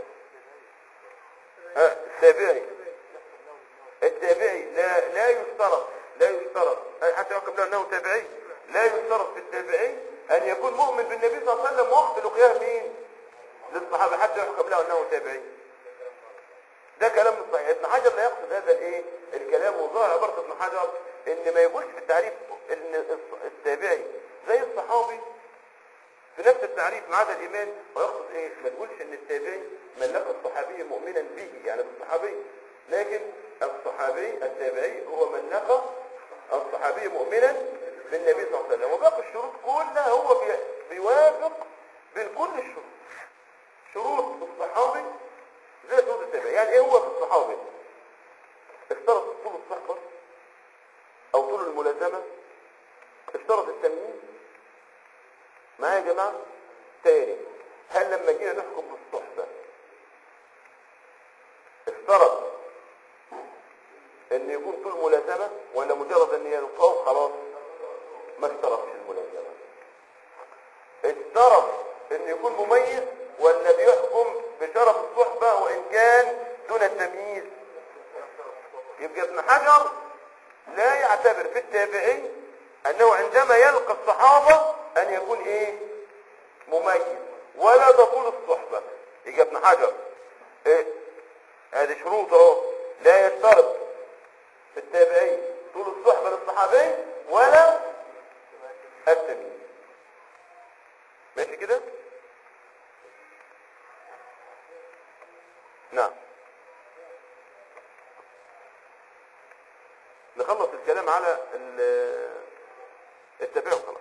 ها التابعي التابعي لا لا يشترط لا يشترط حتى يحكم له انه تابعي لا يشترط في التابعي ان يكون مؤمن بالنبي صلى الله عليه وسلم وقت لقياه مين للصحابه حتى يحكم له انه تابعي ده كلام مش صحيح ابن حجر لا يقصد هذا الايه الكلام وظاهر عباره ابن حجر ان ما يقولش في التعريف ان الص- التابعي زي الصحابي في نفس التعريف ما عدا الايمان ويقصد ايه ما تقولش ان التابعي من لقى الصحابي مؤمنا به يعني بالصحابي لكن الصحابي التابعي هو من لقى الصحابي مؤمنا بالنبي صلى الله عليه وسلم وباقي الشروط كلها هو بي- بيوافق بين كل الشروط شروط الصحابي زي شروط التابعي يعني ايه هو في الصحابي اشترط طول الصحبه او طول الملازمه اشترط التمييز معايا يا جماعة تاني هل لما جينا نحكم بالصحبة اشترط ان يكون طول ملازمة ولا مجرد ان يلقاه خلاص ما اشترطش الملازمة اشترط ان يكون مميز ولا بيحكم بشرف الصحبة وان كان دون التمييز يبقى ابن حجر لا يعتبر في التابعي انه عندما يلقى الصحابة ان يكون ايه مميز ولا تطول الصحبة يجي ابن حجر ايه هذه شروط اهو لا يشترط في التابعي طول الصحبة للصحابي ولا التمييز ماشي كده نعم نخلص الكلام على ال- التابعي وخلاص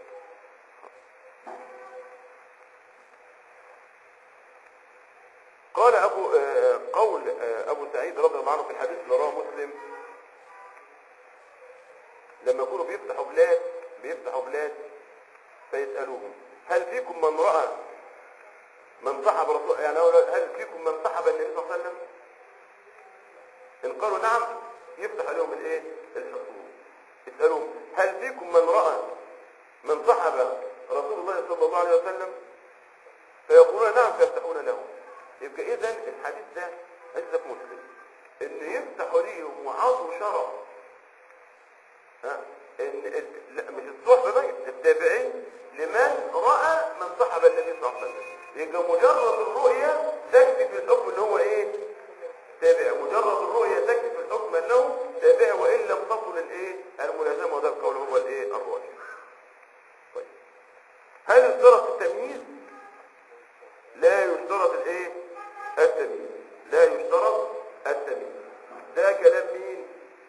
قال أبو آه، قول آه، أبو سعيد رضي الله عنه في الحديث اللي رواه مسلم لما يكونوا بيفتحوا بلاد بيفتحوا بلاد فيسألوهم هل فيكم من رأى من صحب رسول يعني هو هل فيكم من صحب النبي صلى الله عليه وسلم إن قالوا نعم يفتح لهم الايه الحصول يسألوهم هل فيكم من رأى من صحب رسول الله صلى الله عليه وسلم فيقولون نعم فيفتحون له يبقى اذا الحديث ده عزة مسلم ان يفتحوا ليهم وعطوا شرف ها ان ال- لا مش الصحبه بقى التابعين لمن راى من صحب النبي صلى الله عليه وسلم يبقى مجرد الرؤيه تكفي في الحكم ان هو ايه تابع مجرد الرؤيه تكفي في الحكم انه تابع وان لم تصل الايه الملازمه وده القول هو الايه الراجح طيب هل اشترط التمييز لا يشترط الايه التمييز لا يشترط التمييز ده كلام مين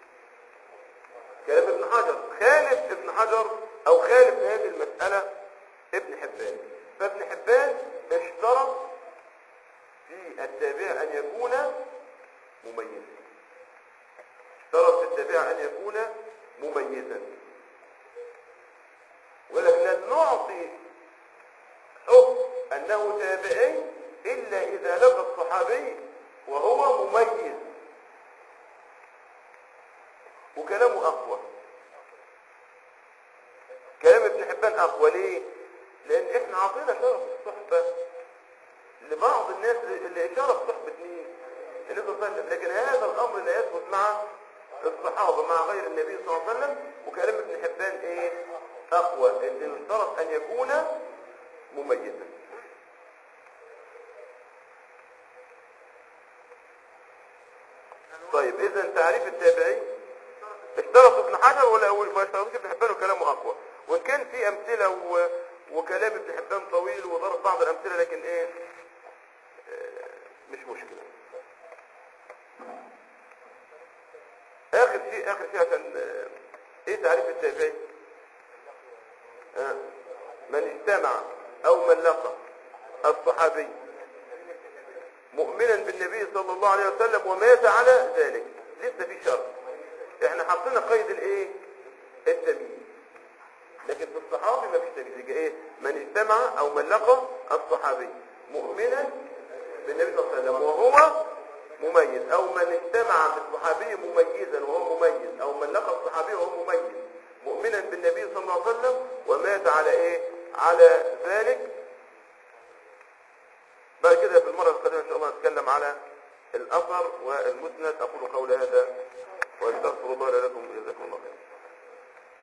كلام ابن حجر خالف ابن حجر او خالف في هذه المسألة ابن حبان فابن حبان اشترط في التابع ان يكون مميزا اشترط في التابع ان يكون مميزا ولكن لن نعطي حكم انه تابعي الا اذا لقى الصحابي وهو مميز وكلامه اقوى كلام ابن حبان حبان اقوى ليه لان احنا عطينا شرف الصحبة لبعض الناس اللي شرف صحبة مين النبي صلى الله عليه وسلم لكن هذا الامر لا يثبت مع الصحابة مع غير النبي صلى الله عليه وسلم وكلام ابن حبان ايه اقوى ان يشترط ان يكون مميزا طيب اذا تعريف التابعي اشترط ابن حجر ولا ما اشترطش ابن حبان وكلامه اقوى وان كان في امثله و... وكلام ابن حبان طويل وضرب بعض الامثله لكن ايه آه، مش مشكله اخر شيء اخر شيء عشان آه، ايه تعريف التابعي آه، من استمع او من لقى الصحابي مؤمنا بالنبي صلى الله عليه وسلم ومات على ذلك لسه في شرط احنا حطينا قيد الايه التمييز لكن في الصحابي ما فيش تمييز يبقى ايه من استمع او من لقى الصحابي مؤمنا بالنبي صلى الله عليه وسلم وهو مميز او من استمع بالصحابي مميزا وهو مميز او من لقى الصحابي وهو مميز مؤمنا بالنبي صلى الله عليه وسلم ومات على ايه على ذلك بعد كده في المرة القادمة إن شاء الله نتكلم على الأثر والمسند أقول قول هذا وأستغفر الله لكم جزاكم الله خيرا